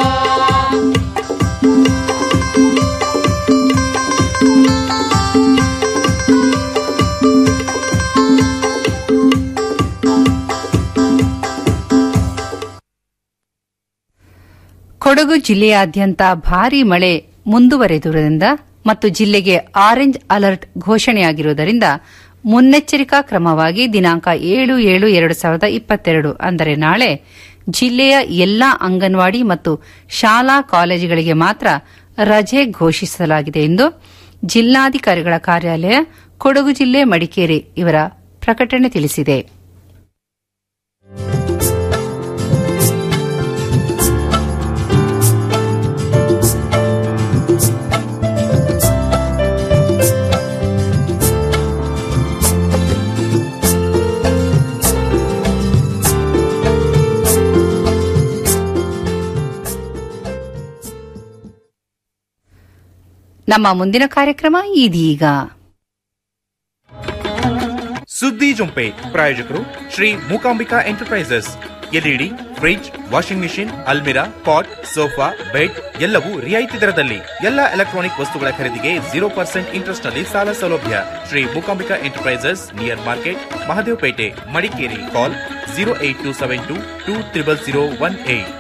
ಕೊಡಗು ಜಿಲ್ಲೆಯಾದ್ಯಂತ ಭಾರೀ ಮಳೆ ಮುಂದುವರೆದಿರುವುದರಿಂದ ಮತ್ತು ಜಿಲ್ಲೆಗೆ ಆರೆಂಜ್ ಅಲರ್ಟ್ ಘೋಷಣೆಯಾಗಿರುವುದರಿಂದ ಮುನ್ನೆಚ್ಚರಿಕಾ ಕ್ರಮವಾಗಿ ದಿನಾಂಕ ಏಳು ಏಳು ಎರಡು ಸಾವಿರದ ಇಪ್ಪತ್ತೆರಡು ಅಂದರೆ ನಾಳೆ ಜಿಲ್ಲೆಯ ಎಲ್ಲಾ ಅಂಗನವಾಡಿ ಮತ್ತು ಶಾಲಾ ಕಾಲೇಜುಗಳಿಗೆ ಮಾತ್ರ ರಜೆ ಘೋಷಿಸಲಾಗಿದೆ ಎಂದು ಜಿಲ್ಲಾಧಿಕಾರಿಗಳ ಕಾರ್ಯಾಲಯ ಕೊಡಗು ಜಿಲ್ಲೆ ಮಡಿಕೇರಿ ಇವರ ಪ್ರಕಟಣೆ ತಿಳಿಸಿದೆ ನಮ್ಮ ಮುಂದಿನ ಕಾರ್ಯಕ್ರಮ ಇದೀಗ ಸುದ್ದಿ ಜೊಂಪೆ ಪ್ರಾಯೋಜಕರು Shri Mookambika enterprises LED fridge washing machine ಅಲ್ಮಿರಾ ಪಾಟ್ ಸೋಫಾ ಬೆಡ್ ಎಲ್ಲವೂ ರಿಯಾಯಿತಿ ದರದಲ್ಲಿ ಎಲ್ಲ ಎಲೆಕ್ಟ್ರಾನಿಕ್ ವಸ್ತುಗಳ ಖರೀದಿಗೆ ಜೀರೋ ಪರ್ಸೆಂಟ್ ಇಂಟ್ರೆಸ್ಟ್ ನಲ್ಲಿ ಸಾಲ ಸೌಲಭ್ಯ Shri Mookambika enterprises near market Mahadevapete Madikeri call zero eight two seven two two triple zero one eight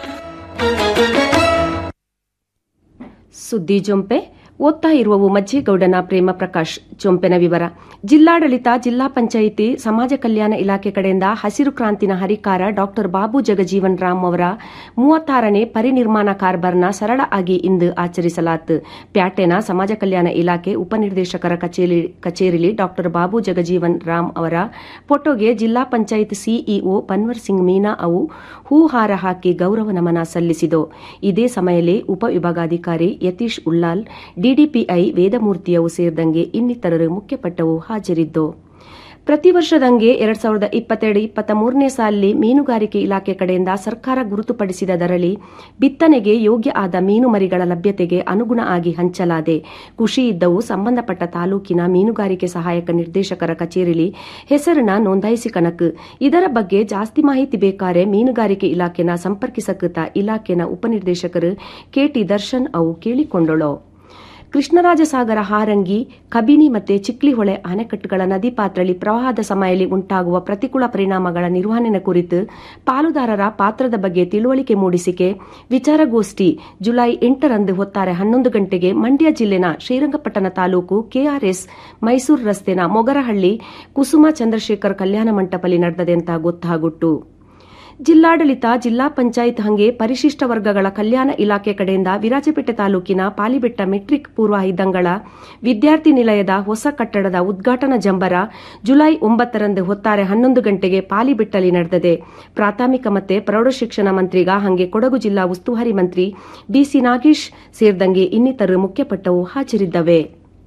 ಸುದ್ದಿ ಜೊಂಪೆ ಓದ್ತಾ ಇರುವವು ಮಜ್ಜೇಗೌಡನ ಪ್ರೇಮ ಪ್ರಕಾಶ್ ಜೊಂಪೆನ ವಿವರ ಜಿಲ್ಲಾಡಳಿತ ಜಿಲ್ಲಾ ಪಂಚಾಯಿತಿ ಸಮಾಜ ಕಲ್ಯಾಣ ಇಲಾಖೆ ಕಡೆಯಿಂದ ಹಸಿರು ಕ್ರಾಂತಿನ ಹರಿಕಾರ ಡಾಕ್ಟರ್ ಬಾಬು ಜಗಜೀವನ್ ರಾಮ್ ಅವರ ಮೂವತ್ತಾರನೇ ಪರಿನಿರ್ಮಾಣ ಕಾರ್ಬರ್ನ ಸರಳ ಆಗಿ ಇಂದು ಆಚರಿಸಲಾತು ಪ್ಯಾಟೆನ ಸಮಾಜ ಕಲ್ಯಾಣ ಇಲಾಖೆ ಉಪನಿರ್ದೇಶಕರ ಕಚೇರಿ ಕಚೇರಿಲಿ ಡಾಕ್ಟರ್ ಬಾಬು ಜಗಜೀವನ್ ರಾಮ್ ಅವರ ಫೋಟೋಗೆ ಜಿಲ್ಲಾ ಪಂಚಾಯತ್ ಸಿಇಒ ಪನ್ವರ್ ಸಿಂಗ್ ಮೀನಾ ಅವು ಹೂಹಾರ ಹಾಕಿ ಗೌರವ ನಮನ ಸಲ್ಲಿಸಿತು ಇದೇ ಸಮಯದಲ್ಲಿ ಉಪವಿಭಾಗಾಧಿಕಾರಿ ಯತೀಶ್ ಉಳ್ಳಾಲ್ ಡಿಡಿಪಿಐ ವೇದಮೂರ್ತಿಯವು ಸೇರಿದಂಗೆ ಇನ್ನಿತರರು ಮುಖ್ಯಪಟ್ಟವು ಹಾಜರಿದ್ದು ಪ್ರತಿ ವರ್ಷದಂಗೆ ಎರಡ್ ಸಾವಿರದ ಇಪ್ಪತ್ತೆರಡು ಇಪ್ಪತ್ತ ಮೂರನೇ ಸಾಲಿನಲ್ಲಿ ಮೀನುಗಾರಿಕೆ ಇಲಾಖೆ ಕಡೆಯಿಂದ ಸರ್ಕಾರ ಗುರುತುಪಡಿಸಿದ ದರಳಿ ಬಿತ್ತನೆಗೆ ಯೋಗ್ಯ ಆದ ಮೀನು ಮರಿಗಳ ಲಭ್ಯತೆಗೆ ಅನುಗುಣ ಆಗಿ ಹಂಚಲಾದೆ ಖುಷಿ ಇದ್ದವು ಸಂಬಂಧಪಟ್ಟ ತಾಲೂಕಿನ ಮೀನುಗಾರಿಕೆ ಸಹಾಯಕ ನಿರ್ದೇಶಕರ ಕಚೇರಿಲಿ ಹೆಸರನ್ನ ನೋಂದಾಯಿಸಿ ಕಣಕ್ ಇದರ ಬಗ್ಗೆ ಜಾಸ್ತಿ ಮಾಹಿತಿ ಬೇಕಾರೆ ಮೀನುಗಾರಿಕೆ ಇಲಾಖೆನ ಸಂಪರ್ಕಿಸಕುತ್ತ ಇಲಾಖೆನ ಉಪನಿರ್ದೇಶಕರು ಕೆಟಿ ದರ್ಶನ್ ಅವು ಕೇಳಿಕೊಂಡಳು ಕೃಷ್ಣರಾಜಸಾಗರ ಹಾರಂಗಿ ಕಬಿನಿ ಮತ್ತೆ ಚಿಕ್ಲಿಹೊಳೆ ಅಣೆಕಟ್ಟುಗಳ ನದಿ ಪಾತ್ರಳಿ ಪ್ರವಾಹದ ಸಮಯದಲ್ಲಿ ಉಂಟಾಗುವ ಪ್ರತಿಕೂಲ ಪರಿಣಾಮಗಳ ನಿರ್ವಹಣೆ ಕುರಿತು ಪಾಲುದಾರರ ಪಾತ್ರದ ಬಗ್ಗೆ ತಿಳುವಳಿಕೆ ಮೂಡಿಸಿಕೆ ವಿಚಾರಗೋಷ್ಠಿ ಜುಲೈ ಎಂಟರಂದು ಹೊತ್ತಾರೆ ಹನ್ನೊಂದು ಗಂಟೆಗೆ ಮಂಡ್ಯ ಜಿಲ್ಲೆನ ಶ್ರೀರಂಗಪಟ್ಟಣ ತಾಲೂಕು ಕೆಆರ್ಎಸ್ ಮೈಸೂರು ರಸ್ತೆನ ಮೊಗರಹಳ್ಳಿ ಕುಸುಮ ಚಂದ್ರಶೇಖರ್ ಕಲ್ಯಾಣ ಮಂಟಪಲ್ಲಿ ನಡೆದದೆ ಅಂತ ಗೊತ್ತಾಗುಟ್ಟು ಜಿಲ್ಲಾಡಳಿತ ಜಿಲ್ಲಾ ಪಂಚಾಯತ್ ಹಂಗೆ ಪರಿಶಿಷ್ಟ ವರ್ಗಗಳ ಕಲ್ಯಾಣ ಇಲಾಖೆ ಕಡೆಯಿಂದ ವಿರಾಜಪೇಟೆ ತಾಲೂಕಿನ ಪಾಲಿಬೆಟ್ಟ ಮೆಟ್ರಿಕ್ ಪೂರ್ವ ಹಿದಂಗಳ ವಿದ್ಯಾರ್ಥಿ ನಿಲಯದ ಹೊಸ ಕಟ್ಟಡದ ಉದ್ಘಾಟನಾ ಜಂಬರ ಜುಲೈ ಒಂಬತ್ತರಂದು ಹೊತ್ತಾರೆ ಹನ್ನೊಂದು ಗಂಟೆಗೆ ಪಾಲಿಬೆಟ್ಟಲ್ಲಿ ನಡೆದಿದೆ ಪ್ರಾಥಮಿಕ ಮತ್ತೆ ಪ್ರೌಢಶಿಕ್ಷಣ ಮಂತ್ರಿಗ ಹಂಗೆ ಕೊಡಗು ಜಿಲ್ಲಾ ಉಸ್ತುವಾರಿ ಮಂತ್ರಿ ಬಿಸಿ ನಾಗೇಶ್ ಸೇರಿದಂಗೆ ಇನ್ನಿತರು ಮುಖ್ಯಪಟ್ಟವು ಹಾಜರಿದ್ದವೆ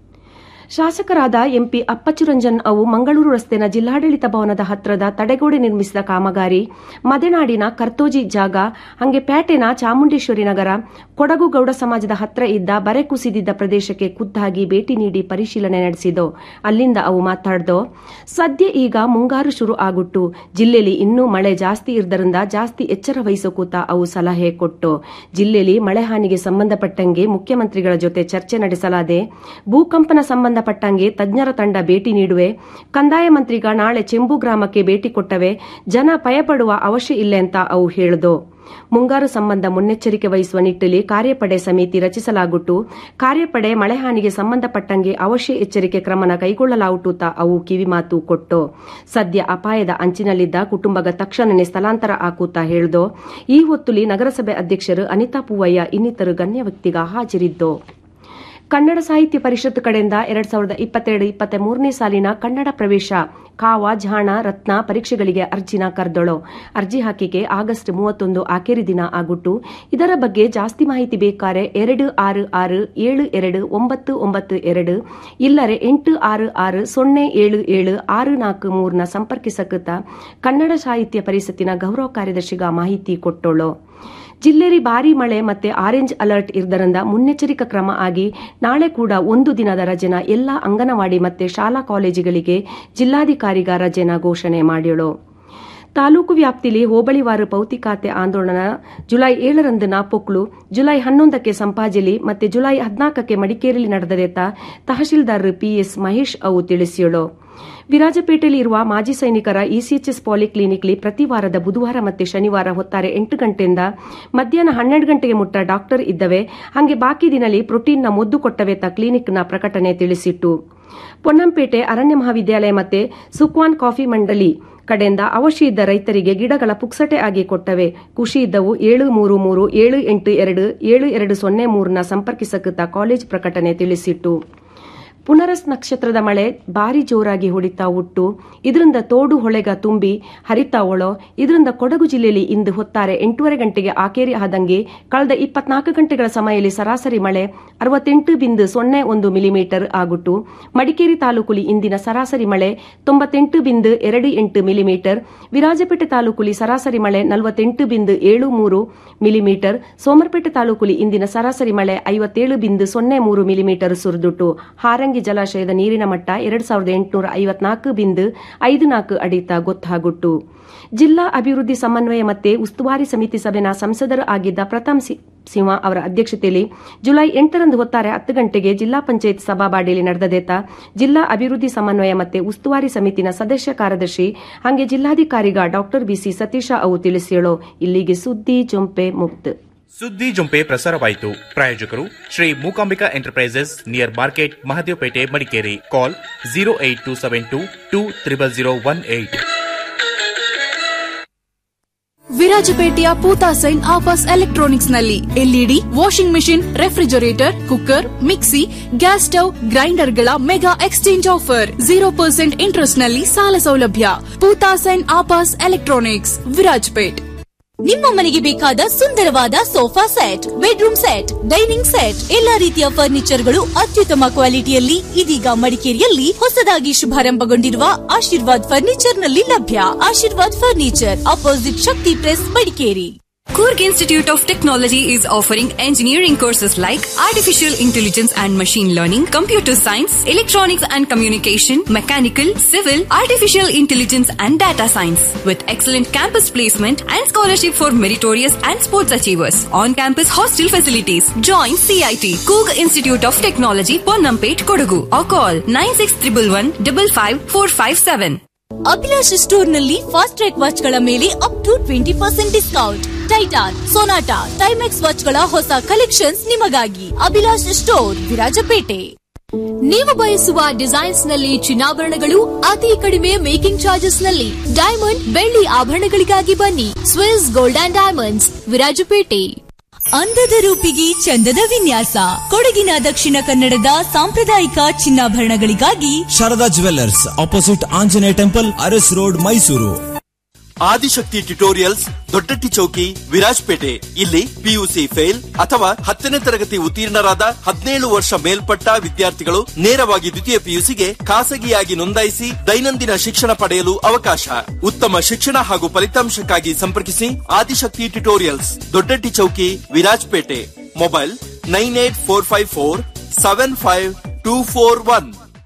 ಶಾಸಕರಾದ ಎಂಪಿ ಅಪ್ಪಚ್ಚುರಂಜನ್ ಅವು ಮಂಗಳೂರು ರಸ್ತೆನ ಜಿಲ್ಲಾಡಳಿತ ಭವನದ ಹತ್ರದ ತಡೆಗೋಡೆ ನಿರ್ಮಿಸಿದ ಕಾಮಗಾರಿ ಮದೆನಾಡಿನ ಕರ್ತೋಜಿ ಜಾಗ ಹಂಗೆ ಪೇಟೆನ ಚಾಮುಂಡೇಶ್ವರಿ ನಗರ ಕೊಡಗು ಗೌಡ ಸಮಾಜದ ಹತ್ರ ಇದ್ದ ಬರೆ ಕುಸಿದಿದ್ದ ಪ್ರದೇಶಕ್ಕೆ ಖುದ್ದಾಗಿ ಭೇಟಿ ನೀಡಿ ಪರಿಶೀಲನೆ ನಡೆಸಿದೋ ಅಲ್ಲಿಂದ ಅವು ಮಾತಾಡ್ದೋ ಸದ್ಯ ಈಗ ಮುಂಗಾರು ಶುರು ಆಗುಟ್ಟು ಜಿಲ್ಲೆಯಲ್ಲಿ ಇನ್ನೂ ಮಳೆ ಜಾಸ್ತಿ ಇರದರಿಂದ ಜಾಸ್ತಿ ಎಚ್ಚರ ವಹಿಸೋಕೂತ ಅವು ಸಲಹೆ ಕೊಟ್ಟು ಜಿಲ್ಲೆಯಲ್ಲಿ ಮಳೆ ಹಾನಿಗೆ ಸಂಬಂಧಪಟ್ಟಂಗೆ ಮುಖ್ಯಮಂತ್ರಿಗಳ ಜೊತೆ ಚರ್ಚೆ ನಡೆಸಲಾದೆ ಭೂಕಂಪನ ಸಂಬಂಧಪಟ್ಟಂಗೆ ತಜ್ಞರ ತಂಡ ಭೇಟಿ ನೀಡುವೆ ಕಂದಾಯ ಮಂತ್ರಿಗ ನಾಳೆ ಚೆಂಬು ಗ್ರಾಮಕ್ಕೆ ಭೇಟಿ ಕೊಟ್ಟವೆ ಜನ ಭಯಪಡುವ ಅವಶ್ಯ ಇಲ್ಲ ಅಂತ ಅವು ಹೇಳಿದೋ ಮುಂಗಾರು ಸಂಬಂಧ ಮುನ್ನೆಚ್ಚರಿಕೆ ವಹಿಸುವ ನಿಟ್ಟಿನಲ್ಲಿ ಕಾರ್ಯಪಡೆ ಸಮಿತಿ ರಚಿಸಲಾಗುಟ್ಟು ಕಾರ್ಯಪಡೆ ಮಳೆ ಹಾನಿಗೆ ಸಂಬಂಧಪಟ್ಟಂಗೆ ಅವಶ್ಯ ಎಚ್ಚರಿಕೆ ಕ್ರಮನ ಕೈಗೊಳ್ಳಲಾಗುತ್ತ ಅವು ಕಿವಿಮಾತು ಕೊಟ್ಟು ಸದ್ಯ ಅಪಾಯದ ಅಂಚಿನಲ್ಲಿದ್ದ ಕುಟುಂಬಗ ತಕ್ಷಣನೇ ಸ್ಥಳಾಂತರ ಆಕೂತ ಹೇಳಿದೋ ಈ ಹೊತ್ತುಲಿ ನಗರಸಭೆ ಅಧ್ಯಕ್ಷರು ಅನಿತಾ ಪೂವಯ್ಯ ಇನ್ನಿತರು ಗಣ್ಯ ವ್ಯಕ್ತಿಗ ಹಾಜರಿದ್ದು ಕನ್ನಡ ಸಾಹಿತ್ಯ ಪರಿಷತ್ ಕಡೆಯಿಂದ ಎರಡ್ ಸಾವಿರದ ಇಪ್ಪತ್ತೆರಡು ಇಪ್ಪತ್ತ ಮೂರನೇ ಸಾಲಿನ ಕನ್ನಡ ಪ್ರವೇಶ ಕಾವ ಜಾಣ ರತ್ನ ಪರೀಕ್ಷೆಗಳಿಗೆ ಅರ್ಜಿನ ಕರೆದೊಳು ಅರ್ಜಿ ಹಾಕಿಕೆ ಆಗಸ್ಟ್ ಮೂವತ್ತೊಂದು ಆಖರಿ ದಿನ ಆಗುಟ್ಟು ಇದರ ಬಗ್ಗೆ ಜಾಸ್ತಿ ಮಾಹಿತಿ ಬೇಕಾರೆ ಎರಡು ಆರು ಆರು ಏಳು ಎರಡು ಒಂಬತ್ತು ಒಂಬತ್ತು ಎರಡು ಇಲ್ಲರೆ ಎಂಟು ಆರು ಆರು ಸೊನ್ನೆ ಏಳು ಏಳು ಆರು ನಾಲ್ಕು ಮೂರನ ಸಂಪರ್ಕಿಸಕುತ್ತ ಕನ್ನಡ ಸಾಹಿತ್ಯ ಪರಿಷತ್ತಿನ ಗೌರವ ಕಾರ್ಯದರ್ಶಿಗ ಮಾಹಿತಿ ಕೊಟ್ಟೋಳು ಜಿಲ್ಲೆಯಲ್ಲಿ ಭಾರೀ ಮಳೆ ಮತ್ತೆ ಆರೆಂಜ್ ಅಲರ್ಟ್ ಇರದರಿಂದ ಮುನ್ನೆಚ್ಚರಿಕಾ ಕ್ರಮ ಆಗಿ ನಾಳೆ ಕೂಡ ಒಂದು ದಿನದ ರಜೆನ ಎಲ್ಲಾ ಅಂಗನವಾಡಿ ಮತ್ತೆ ಶಾಲಾ ಕಾಲೇಜುಗಳಿಗೆ ಜಿಲ್ಲಾಧಿಕಾರಿಗ ರಜೆನ ಘೋಷಣೆ ಮಾಡ್ಯಳು ತಾಲೂಕು ವ್ಯಾಪ್ತಿಲಿ ಹೋಬಳಿವಾರು ಪೌತಿ ಖಾತೆ ಆಂದೋಲನ ಜುಲೈ ಏಳರಂದು ನಾಪೊಕ್ಲು ಜುಲೈ ಹನ್ನೊಂದಕ್ಕೆ ಸಂಪಾಜಲಿ ಮತ್ತೆ ಜುಲೈ ಹದಿನಾಲ್ಕಕ್ಕೆ ಮಡಿಕೇರಿಯಲ್ಲಿ ನಡೆದದೆತ್ತ ತಹಶೀಲ್ದಾರ್ ಪಿಎಸ್ ಮಹೇಶ್ ಅವು ತಿಳಿಸಿಯಳು ವಿರಾಜಪೇಟೆಯಲ್ಲಿ ಇರುವ ಮಾಜಿ ಸೈನಿಕರ ಇಸಿಎಚ್ಎಸ್ ಪಾಲಿಕ್ಲಿನಿಕ್ಲಿ ಪ್ರತಿ ವಾರದ ಬುಧವಾರ ಮತ್ತೆ ಶನಿವಾರ ಹೊತ್ತಾರೆ ಎಂಟು ಗಂಟೆಯಿಂದ ಮಧ್ಯಾಹ್ನ ಹನ್ನೆರಡು ಗಂಟೆಗೆ ಮುಟ್ಟ ಡಾಕ್ಟರ್ ಇದ್ದವೆ ಹಾಗೆ ಬಾಕಿ ದಿನಲಿ ಪ್ರೋಟೀನ್ನ ಮೊದ್ದು ಕೊಟ್ಟವೆತ್ತ ಕ್ಲಿನಿಕ್ನ ಪ್ರಕಟಣೆ ತಿಳಿಸಿಟ್ಟು ಪೊನ್ನಂಪೇಟೆ ಅರಣ್ಯ ಮಹಾವಿದ್ಯಾಲಯ ಮತ್ತೆ ಸುಕ್ವಾನ್ ಕಾಫಿ ಮಂಡಳಿ ಕಡೆಯಿಂದ ಅವಶ್ಯ ಇದ್ದ ರೈತರಿಗೆ ಗಿಡಗಳ ಪುಕ್ಸಟೆ ಆಗಿ ಕೊಟ್ಟವೆ ಖುಷಿ ಇದ್ದವು ಏಳು ಮೂರು ಮೂರು ಏಳು ಎಂಟು ಎರಡು ಏಳು ಎರಡು ಸೊನ್ನೆ ಮೂರನ್ನ ಸಂಪರ್ಕಿಸಕುತ್ತ ಕಾಲೇಜ್ ಪ್ರಕಟಣೆ ತಿಳಿಸಿಟ್ಟು ಪುನರಸ್ ನಕ್ಷತ್ರದ ಮಳೆ ಭಾರಿ ಜೋರಾಗಿ ಹೊಡಿತಾ ಉಟ್ಟು ಇದರಿಂದ ತೋಡು ಹೊಳೆಗ ತುಂಬಿ ಹರಿತಾ ಒಳೋ ಇದರಿಂದ ಕೊಡಗು ಜಿಲ್ಲೆಯಲ್ಲಿ ಇಂದು ಹೊತ್ತಾರೆ ಎಂಟೂವರೆ ಗಂಟೆಗೆ ಆಕೇರಿ ಆದಂಗೆ ಕಳೆದ ಇಪ್ಪತ್ನಾಲ್ಕು ಗಂಟೆಗಳ ಸಮಯದಲ್ಲಿ ಸರಾಸರಿ ಮಳೆ ಅರವತ್ತೆಂಟು ಬಿಂದು ಸೊನ್ನೆ ಒಂದು ಮಿಲಿಮೀಟರ್ ಆಗುಟ್ಟು ಮಡಿಕೇರಿ ತಾಲೂಕುಲಿ ಇಂದಿನ ಸರಾಸರಿ ಮಳೆ ತೊಂಬತ್ತೆಂಟು ಬಿಂದು ಎರಡು ಎಂಟು ಮಿಲಿಮೀಟರ್ ವಿರಾಜಪೇಟೆ ತಾಲೂಕುಲಿ ಸರಾಸರಿ ಮಳೆ ನಲವತ್ತೆಂಟು ಬಿಂದು ಏಳು ಮೂರು ಮಿಲಿಮೀಟರ್ ಸೋಮರಪೇಟೆ ತಾಲೂಕುಲಿ ಇಂದಿನ ಸರಾಸರಿ ಮಳೆ ಐವತ್ತೇಳು ಬಿಂದು ಸೊನ್ನೆ ಮೂರು ಮಿಲಿಮೀಟರ್ ಸುರಿದುಟ್ಟು ಹಾರಂಗಿ ಜಲಾಶಯದ ನೀರಿನ ಮಟ್ಟ ಎರಡ್ ಸಾವಿರದ ಎಂಟುನೂರ ಐವತ್ನಾಲ್ಕು ಬಿಂದು ಐದು ನಾಲ್ಕು ಅಡಿತ ಗೊತ್ತಾಗುಟ್ಟು ಜಿಲ್ಲಾ ಅಭಿವೃದ್ಧಿ ಸಮನ್ವಯ ಮತ್ತೆ ಉಸ್ತುವಾರಿ ಸಮಿತಿ ಸಭೆನ ಸಂಸದರು ಆಗಿದ್ದ ಪ್ರತಾಪ್ ಸಿಂಹ ಅವರ ಅಧ್ಯಕ್ಷತೆಯಲ್ಲಿ ಜುಲೈ ಎಂಟರಂದು ಹೊತ್ತಾರೆ ಹತ್ತು ಗಂಟೆಗೆ ಜಿಲ್ಲಾ ಪಂಚಾಯತ್ ಸಭಾಬಾಡಿಯಲ್ಲಿ ನಡೆದದೇತ ಜಿಲ್ಲಾ ಅಭಿವೃದ್ಧಿ ಸಮನ್ವಯ ಮತ್ತೆ ಉಸ್ತುವಾರಿ ಸಮಿತಿನ ಸದಸ್ಯ ಕಾರ್ಯದರ್ಶಿ ಹಾಗೆ ಜಿಲ್ಲಾಧಿಕಾರಿಗ ಡಾಕ್ಟರ್ ಬಿಸಿ ಸತೀಶ ಅವು ತಿಳಿಸಿಯಳು ಇಲ್ಲಿಗೆ ಸುದ್ದಿ ಜೊಂಪೆ ಮುಕ್ತ್ ಸುದ್ದಿ ಜುಂಪೆ ಪ್ರಸಾರವಾಯಿತು ಪ್ರಾಯೋಜಕರು Shri Mookambika enterprises near market Mahadevapete Madikeri call zero eight two seven two two triple zero one eight ವಿರಾಜಪೇಟೆಯ ಪೂತಾ ಸೈನ್ ಆಫರ್ಸ್ ಎಲೆಕ್ಟ್ರಾನಿಕ್ಸ್ ನಲ್ಲಿ LED washing machine refrigerator cooker mixie gas stove ಗ್ರೈಂಡರ್ಗಳ mega exchange offer zero percent interest ನಲ್ಲಿ ಸಾಲ ಸೌಲಭ್ಯ ಪೂತಾ sign offers electronics Virajpet ನಿಮ್ಮ ಮನೆಗೆ ಬೇಕಾದ ಸುಂದರವಾದ sofa set bedroom set dining set ಎಲ್ಲಾ ರೀತಿಯ ಫರ್ನಿಚರ್ಗಳು ಅತ್ಯುತ್ತಮ ಕ್ವಾಲಿಟಿಯಲ್ಲಿ ಇದೀಗ ಮಡಿಕೇರಿಯಲ್ಲಿ ಹೊಸದಾಗಿ ಶುಭಾರಂಭಗೊಂಡಿರುವ ಆಶೀರ್ವಾದ್ ಫರ್ನಿಚರ್ ನಲ್ಲಿ ಲಭ್ಯ Ashirwad furniture opposite Shakti press Madikeri Kurg Institute of Technology is offering engineering courses like Artificial Intelligence and Machine Learning, Computer Science, Electronics and Communication, Mechanical, Civil, Artificial Intelligence and Data Science with excellent campus placement and scholarship for meritorious and sports achievers. On-campus hostel facilities. Join CIT, Kurg Institute of Technology, Ponnampet, Kodagu or call 9611 55457. Abhilash store ನಲ್ಲಿ fast track watch ಗಳ ಮೇಲೆ up to twenty percent discount Titan Sonata Timex watch ಗಳ ಹೊಸ collections ನಿಮಗಾಗಿ Abhilash store Virajpet ನೀವು ಬಯಸುವ designs ನಲ್ಲಿ ಚಿನ್ನಾಭರಣಗಳು ಅತಿ ಕಡಿಮೆ ಮೇಕಿಂಗ್ ಚಾರ್ಜಸ್ ನಲ್ಲಿ ಡೈಮಂಡ್ ಬೆಳ್ಳಿ ಆಭರಣಗಳಿಗಾಗಿ ಬನ್ನಿ Swiss gold and diamonds Virajpet ಅಂದದ ರೂಪಿಗೆ ಚಂದದ ವಿನ್ಯಾಸ ಕೊಡಗಿನ ದಕ್ಷಿಣ ಕನ್ನಡದ ಸಾಂಪ್ರದಾಯಿಕ ಚಿನ್ನಾಭರಣಗಳಿಗಾಗಿ Sharada jewellers opposite Anjaneya temple Aras road Mysuru Adishakti tutorials ದೊಡ್ಡಟ್ಟಿ ಚೌಕಿ ವಿರಾಜ್ಪೇಟೆ ಇಲ್ಲಿ ಪಿಯುಸಿ ಫೇಲ್ ಅಥವಾ ಹತ್ತನೇ ತರಗತಿ ಉತ್ತೀರ್ಣರಾದ ಹದಿನೇಳು ವರ್ಷ ಮೇಲ್ಪಟ್ಟ ವಿದ್ಯಾರ್ಥಿಗಳು ನೇರವಾಗಿ ದ್ವಿತೀಯ ಪಿಯುಸಿಗೆ ಖಾಸಗಿಯಾಗಿ ನೋಂದಾಯಿಸಿ ದೈನಂದಿನ ಶಿಕ್ಷಣ ಪಡೆಯಲು ಅವಕಾಶ ಉತ್ತಮ ಶಿಕ್ಷಣ ಹಾಗೂ ಫಲಿತಾಂಶಕ್ಕಾಗಿ ಸಂಪರ್ಕಿಸಿ ಆದಿಶಕ್ತಿ ಟ್ಯುಟೋರಿಯಲ್ಸ್ ದೊಡ್ಡಟ್ಟಿ ಚೌಕಿ Virajpet mobile nine eight four five four seven five two four one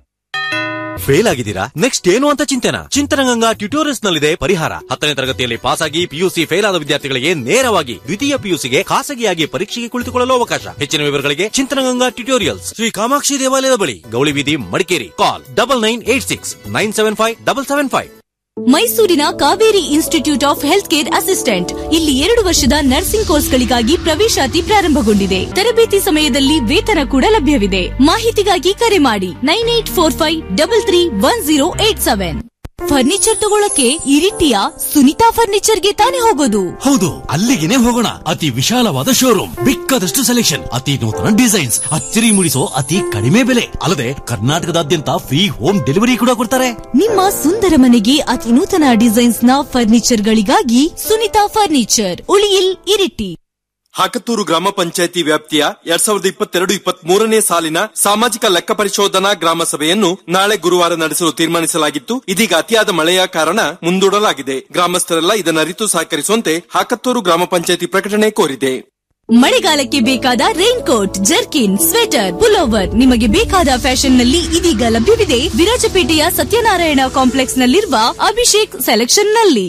fail ಆಗಿದ್ದೀರಾ ನೆಕ್ಸ್ಟ್ ಏನು ಅಂತ ಚಿಂತನ ಚಿಂತನಗಂಗಾ ಟ್ಯುಟೋರಿಯಲ್ಸ್ ನಲ್ಲಿದೆ ಪರಿಹಾರ ಹತ್ತನೇ ತರಗತಿಯಲ್ಲಿ ಪಾಸ್ ಆಗಿ ಪಿಯುಸಿ ಫೇಲ್ ಆದ ವಿದ್ಯಾರ್ಥಿಗಳಿಗೆ ನೇರವಾಗಿ ದ್ವಿತೀಯ ಪಿಯುಸಿಗೆ ಖಾಸಗಿಯಾಗಿ ಪರೀಕ್ಷೆಗೆ ಕುಳಿತುಕೊಳ್ಳಲು ಅವಕಾಶ ಹೆಚ್ಚಿನ ವಿವರಗಳಿಗೆ ಚಿಂತನಗಂಗಾ ಟ್ಯುಟೋರಿಯಲ್ಸ್ ಶ್ರೀ ಕಾಮಾಕ್ಷಿ ದೇವಾಲಯದ ಬಳಿ ಗೌಳಿ ಬೀದಿ Madikeri call double nine eight six nine seven five double seven five ಮೈಸೂರಿನ Kaveri institute of health care assistant ಇಲ್ಲಿ ಎರಡು ವರ್ಷದ ನರ್ಸಿಂಗ್ ಕೋರ್ಸ್ಗಳಿಗಾಗಿ ಪ್ರವೇಶಾತಿ ಪ್ರಾರಂಭಗೊಂಡಿದೆ ತರಬೇತಿ ಸಮಯದಲ್ಲಿ ವೇತನ ಕೂಡ ಲಭ್ಯವಿದೆ ಮಾಹಿತಿಗಾಗಿ ಕರೆ ಮಾಡಿ nine eight four five double three one zero eight seven furniture ತಗೊಳಕ್ಕೆ ಇರಿಟಿಯ ಸುನಿತಾ ಫರ್ನಿಚರ್ಗೆ ತಾನೇ ಹೋಗೋದು ಹೌದು ಅಲ್ಲಿಗೆನೆ ಹೋಗೋಣ ಅತಿ ವಿಶಾಲವಾದ ಶೋರೂಮ್ ಬೇಕಾದಷ್ಟು ಸೆಲೆಕ್ಷನ್ ಅತಿ ನೂತನ ಡಿಸೈನ್ಸ್ ಅಚ್ಚರಿ ಮೂಡಿಸೋ ಅತಿ ಕಡಿಮೆ ಬೆಲೆ ಅಲ್ಲದೆ ಕರ್ನಾಟಕದಾದ್ಯಂತ ಫ್ರೀ ಹೋಮ್ ಡೆಲಿವರಿ ಕೂಡ ಕೊಡ್ತಾರೆ ನಿಮ್ಮ ಸುಂದರ ಮನೆಗೆ ಅತಿ ನೂತನ ಡಿಸೈನ್ಸ್ ನ ಫರ್ನಿಚರ್ ಗಳಿಗಾಗಿ ಸುನಿತಾ ಫರ್ನಿಚರ್ ಉಳಿಯಿಲ್ ಇರಿಟಿ ಹಾಕತ್ತೂರು ಗ್ರಾಮ ಪಂಚಾಯಿತಿ ವ್ಯಾಪ್ತಿಯ ಎರಡ್ ಸಾವಿರದ ಇಪ್ಪತ್ತೆರಡು ಇಪ್ಪತ್ತ್ ಮೂರನೇ ಸಾಲಿನ ಸಾಮಾಜಿಕ ಲೆಕ್ಕ ಪರಿಶೋಧನಾ ಗ್ರಾಮ ಸಭೆಯನ್ನು ನಾಳೆ ಗುರುವಾರ ನಡೆಸಲು ತೀರ್ಮಾನಿಸಲಾಗಿತ್ತು ಇದೀಗ ಅತಿಯಾದ ಮಳೆಯ ಕಾರಣ ಮುಂದೂಡಲಾಗಿದೆ ಗ್ರಾಮಸ್ಥರೆಲ್ಲ ಇದನ್ನರಿತು ಸಹಕರಿಸುವಂತೆ ಹಾಕತ್ತೂರು ಗ್ರಾಮ ಪಂಚಾಯಿತಿ ಪ್ರಕಟಣೆ ಕೋರಿದೆ ಮಳೆಗಾಲಕ್ಕೆ ಬೇಕಾದ rain coat jerkin sweater pullover ನಿಮಗೆ ಬೇಕಾದ ಫ್ಯಾಷನ್ ನಲ್ಲಿ ಇದೀಗ ಲಭ್ಯವಿದೆ ವಿರಾಜಪೇಟೆಯ ಸತ್ಯನಾರಾಯಣ ಕಾಂಪ್ಲೆಕ್ಸ್ ನಲ್ಲಿರುವ ಅಭಿಷೇಕ್ ಸೆಲೆಕ್ಷನ್ ನಲ್ಲಿ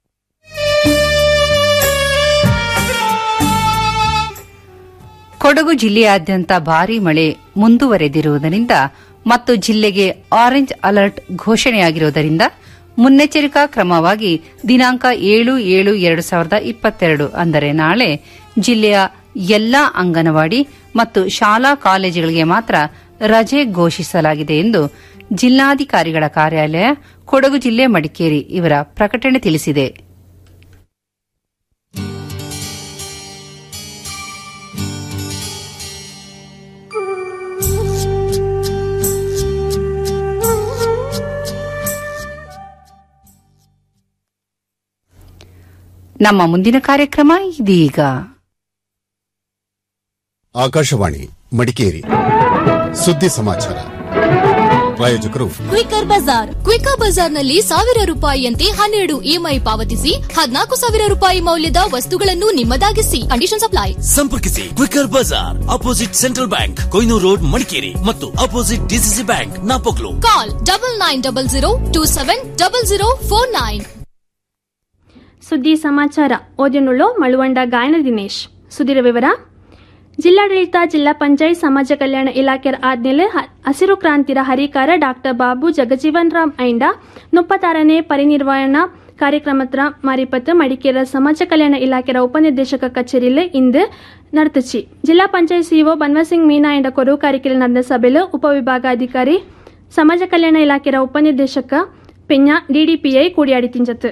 ಕೊಡಗು ಜಿಲ್ಲೆಯಾದ್ಯಂತ ಭಾರೀ ಮಳೆ ಮುಂದುವರೆದಿರುವುದರಿಂದ ಮತ್ತು ಜಿಲ್ಲೆಗೆ ಆರೆಂಜ್ ಅಲರ್ಟ್ ಘೋಷಣೆಯಾಗಿರುವುದರಿಂದ ಮುನ್ನೆಚ್ಚರಿಕಾ ಕ್ರಮವಾಗಿ ದಿನಾಂಕ ಏಳು ಏಳು ಎರಡು ಸಾವಿರದ ಇಪ್ಪತ್ತೆರಡು ಅಂದರೆ ನಾಳೆ ಜಿಲ್ಲೆಯ ಎಲ್ಲಾ ಅಂಗನವಾಡಿ ಮತ್ತು ಶಾಲಾ ಕಾಲೇಜುಗಳಿಗೆ ಮಾತ್ರ ರಜೆ ಘೋಷಿಸಲಾಗಿದೆ ಎಂದು ಜಿಲ್ಲಾಧಿಕಾರಿಗಳ ಕಾರ್ಯಾಲಯ ಕೊಡಗು ಜಿಲ್ಲೆ ಮಡಿಕೇರಿ ಇವರ ಪ್ರಕಟಣೆ ತಿಳಿಸಿದೆ ನಮ್ಮ ಮುಂದಿನ ಕಾರ್ಯಕ್ರಮ ಇದೀಗ ಆಕಾಶವಾಣಿ ಮಡಿಕೇರಿ ಸುದ್ದಿ ಸಮಾಚಾರ ಪ್ರಾಯೋಜಕರು ಕ್ವಿಕರ್ ಬಜಾರ್ ಕ್ವಿಕರ್ ಬಜಾರ್ನಲ್ಲಿ ಸಾವಿರ ರೂಪಾಯಿಯಂತೆ ಹನ್ನೆರಡು ಇಎಂಐ ಪಾವತಿಸಿ ಹದಿನಾಲ್ಕು ಸಾವಿರ ರೂಪಾಯಿ ಮೌಲ್ಯದ ವಸ್ತುಗಳನ್ನು ನಿಮ್ಮದಾಗಿಸಿ ಕಂಡೀಷನ್ ಅಪ್ಲೈ ಸಂಪರ್ಕಿಸಿ ಕ್ವಿಕರ್ ಬಜಾರ್ ಅಪೋಸಿಟ್ ಸೆಂಟ್ರಲ್ ಬ್ಯಾಂಕ್ ಕೊಯ್ನೂರು ರೋಡ್ ಮಡಿಕೇರಿ ಮತ್ತು opposite DCC bank Napoklu call double nine double zero two seven double zero four nine ಸುದ್ದಿ ಸಮಾಚಾರ ಓದಿನುಳ್ಳು ಮಳುವಂಡ ಗಾಯನ ದಿನೇಶ್ ಸುದ್ದಿರ ವಿವರ ಜಿಲ್ಲಾಡಳಿತ ಜಿಲ್ಲಾ ಪಂಚಾಯತ್ ಸಮಾಜ ಕಲ್ಯಾಣ ಇಲಾಖೆಯ ಆಜ್ಞೆಲೆ ಹ- ಹಸಿರು ಕ್ರಾಂತಿರ ಹರಿಕಾರ ಡಾಕ್ಟರ್ ಬಾಬು ಜಗಜೀವನ್ ರಾಮ್ ಐಂಡ ಮುಪ್ಪತ್ತಾರನೇ ಪರಿನಿರ್ವಹಣಾ ಕಾರ್ಯಕ್ರಮತ್ರ ಮಾರಿಪತ್ತು ಮಡಿಕೇರ ಸಮಾಜ ಕಲ್ಯಾಣ ಇಲಾಖೆಯ ಉಪನಿರ್ದೇಶಕ ಕಚೇರಿಯಲ್ಲಿ ಇಂದು ನಡೆದಿச்சு ಜಿಲ್ಲಾ ಪಂಚಾಯತ್ ಸಿಇಒ ಬನ್ವಸಿಂಗ್ ಮೀನಾ ಎಂಡ ಕೊರವು ಕಾರಿಕೆಯಲ್ಲಿ ನಡೆದ ಸಭೆಯಲ್ಲಿ ಉಪವಿಭಾಗಾಧಿಕಾರಿ ಸಮಾಜ ಕಲ್ಯಾಣ ಇಲಾಖೆಯ ಉಪನಿರ್ದೇಶಕ ಪೆഞ്ഞ ಡಿಡಿಪಿಐ ಕೂಡಿಯಾಡಿ ತಿಂಜತ್ತು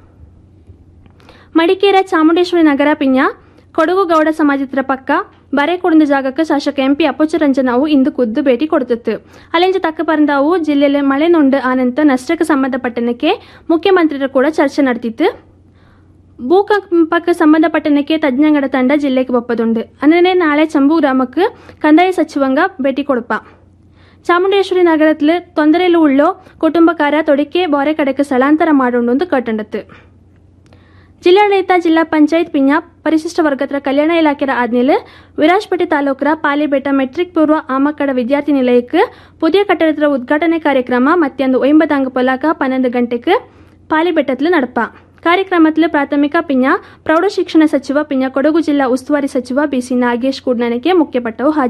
ಮಡಿಕೇರ ಚಾಮುಂಡೇಶ್ವರಿ ನಗರ ಪಿಂಜ ಕೊಡಗು ಗೌಡ ಸಮಾಜದ ಪಕ್ಕ ಬರೆ ಕೊಡದ ಜಾಗಕ್ಕೆ ಶಾಸಕ ಎಂಪಿ ಅಪ್ಪುಚರಂಜನಾವು ಇಂದು ಖುದ್ದು ಭೇಟಿ ಕೊಡ್ತಿತ್ತು ಅಲೆಂಜ ತಕ್ಕ ಪರಂದಾವು ಜಿಲ್ಲೆಯಲ್ಲಿ ಮಳೆ ನೊಂಡು ಆನಂತರ ನಷ್ಟಕ್ಕೆ ಸಂಬಂಧಪಟ್ಟನಕ್ಕೆ ಮುಖ್ಯಮಂತ್ರಿರು ಕೂಡ ಚರ್ಚೆ ನಡೆದಿತ್ತು ಭೂಕಂಪಕ್ಕೆ ಸಂಬಂಧಪಟ್ಟನಕ್ಕೆ ತಜ್ಞಗಳ ತಂಡ ಜಿಲ್ಲೆಗೆ ಒಪ್ಪದುಂಡು ಅನ್ನನೆ ನಾಳೆ ಚಂಬು ಗ್ರಾಮಕ್ಕೆ ಕಂದಾಯ ಸಚಿವಂಗ ಭೇಟಿ ಕೊಡಪ ಚಾಮುಂಡೇಶ್ವರಿ ನಗರത്തിൽ ತೊಂದರೆಲು ಕುಟುಂಬಕಾರ ತೊಡಿಕೆ ಬೋರೆ ಕಡೆಗೆ ಸ್ಥಳಾಂತರ ಮಾಡೋಣ ಕಟ್ಟಂಡತ್ತು ಜಿಲ್ಲಾಡಳಿತ ಜಿಲ್ಲಾ ಪಂಚಾಯತ್ ಪಿಂಜ ಪರಿಶಿಷ್ಟ ವರ್ಗದ ಕಲ್ಯಾಣ ಇಲಾಖೆಯ ಆದ್ಮೇಲೆ ವಿರಾಜಪೇಟೆ ತಾಲೂಕರ ಪಾಲಿಬೆಟ್ಟ ಮೆಟ್ರಿಕ್ ಪೂರ್ವ ಆಮಕ್ಕಡ ವಿದ್ಯಾರ್ಥಿ ನಿಲಯಕ್ಕೆ ಪುದಿಯ ಕಟ್ಟಡದ ಉದ್ಘಾಟನೆ ಕಾರ್ಯಕ್ರಮ ಮತ್ತೊಂದು ಒಂಬತ್ತಾಂಗ ಪೊಲಾಕ ಪನ್ನೊಂದು ಗಂಟೆಗೆ ಪಾಲಿಬೆಟ್ಟத்தில் ನಡಪ ಕಾರ್ಯಕ್ರಮத்தில் ಪ್ರಾಥಮಿಕ ಪಿಂಜ ಪ್ರೌಢ ಶಿಕ್ಷಣ ಸಚಿವ ಪಿಂಜ ಕೊಡಗು ಜಿಲ್ಲಾ ಉಸ್ತುವಾರಿ ಸಚಿವ ಬಿಸಿ ನಾಗೇಶ್ ಕೂಡ್ನನಿಗೆ ಮುಖ್ಯಪಟ್ಟವು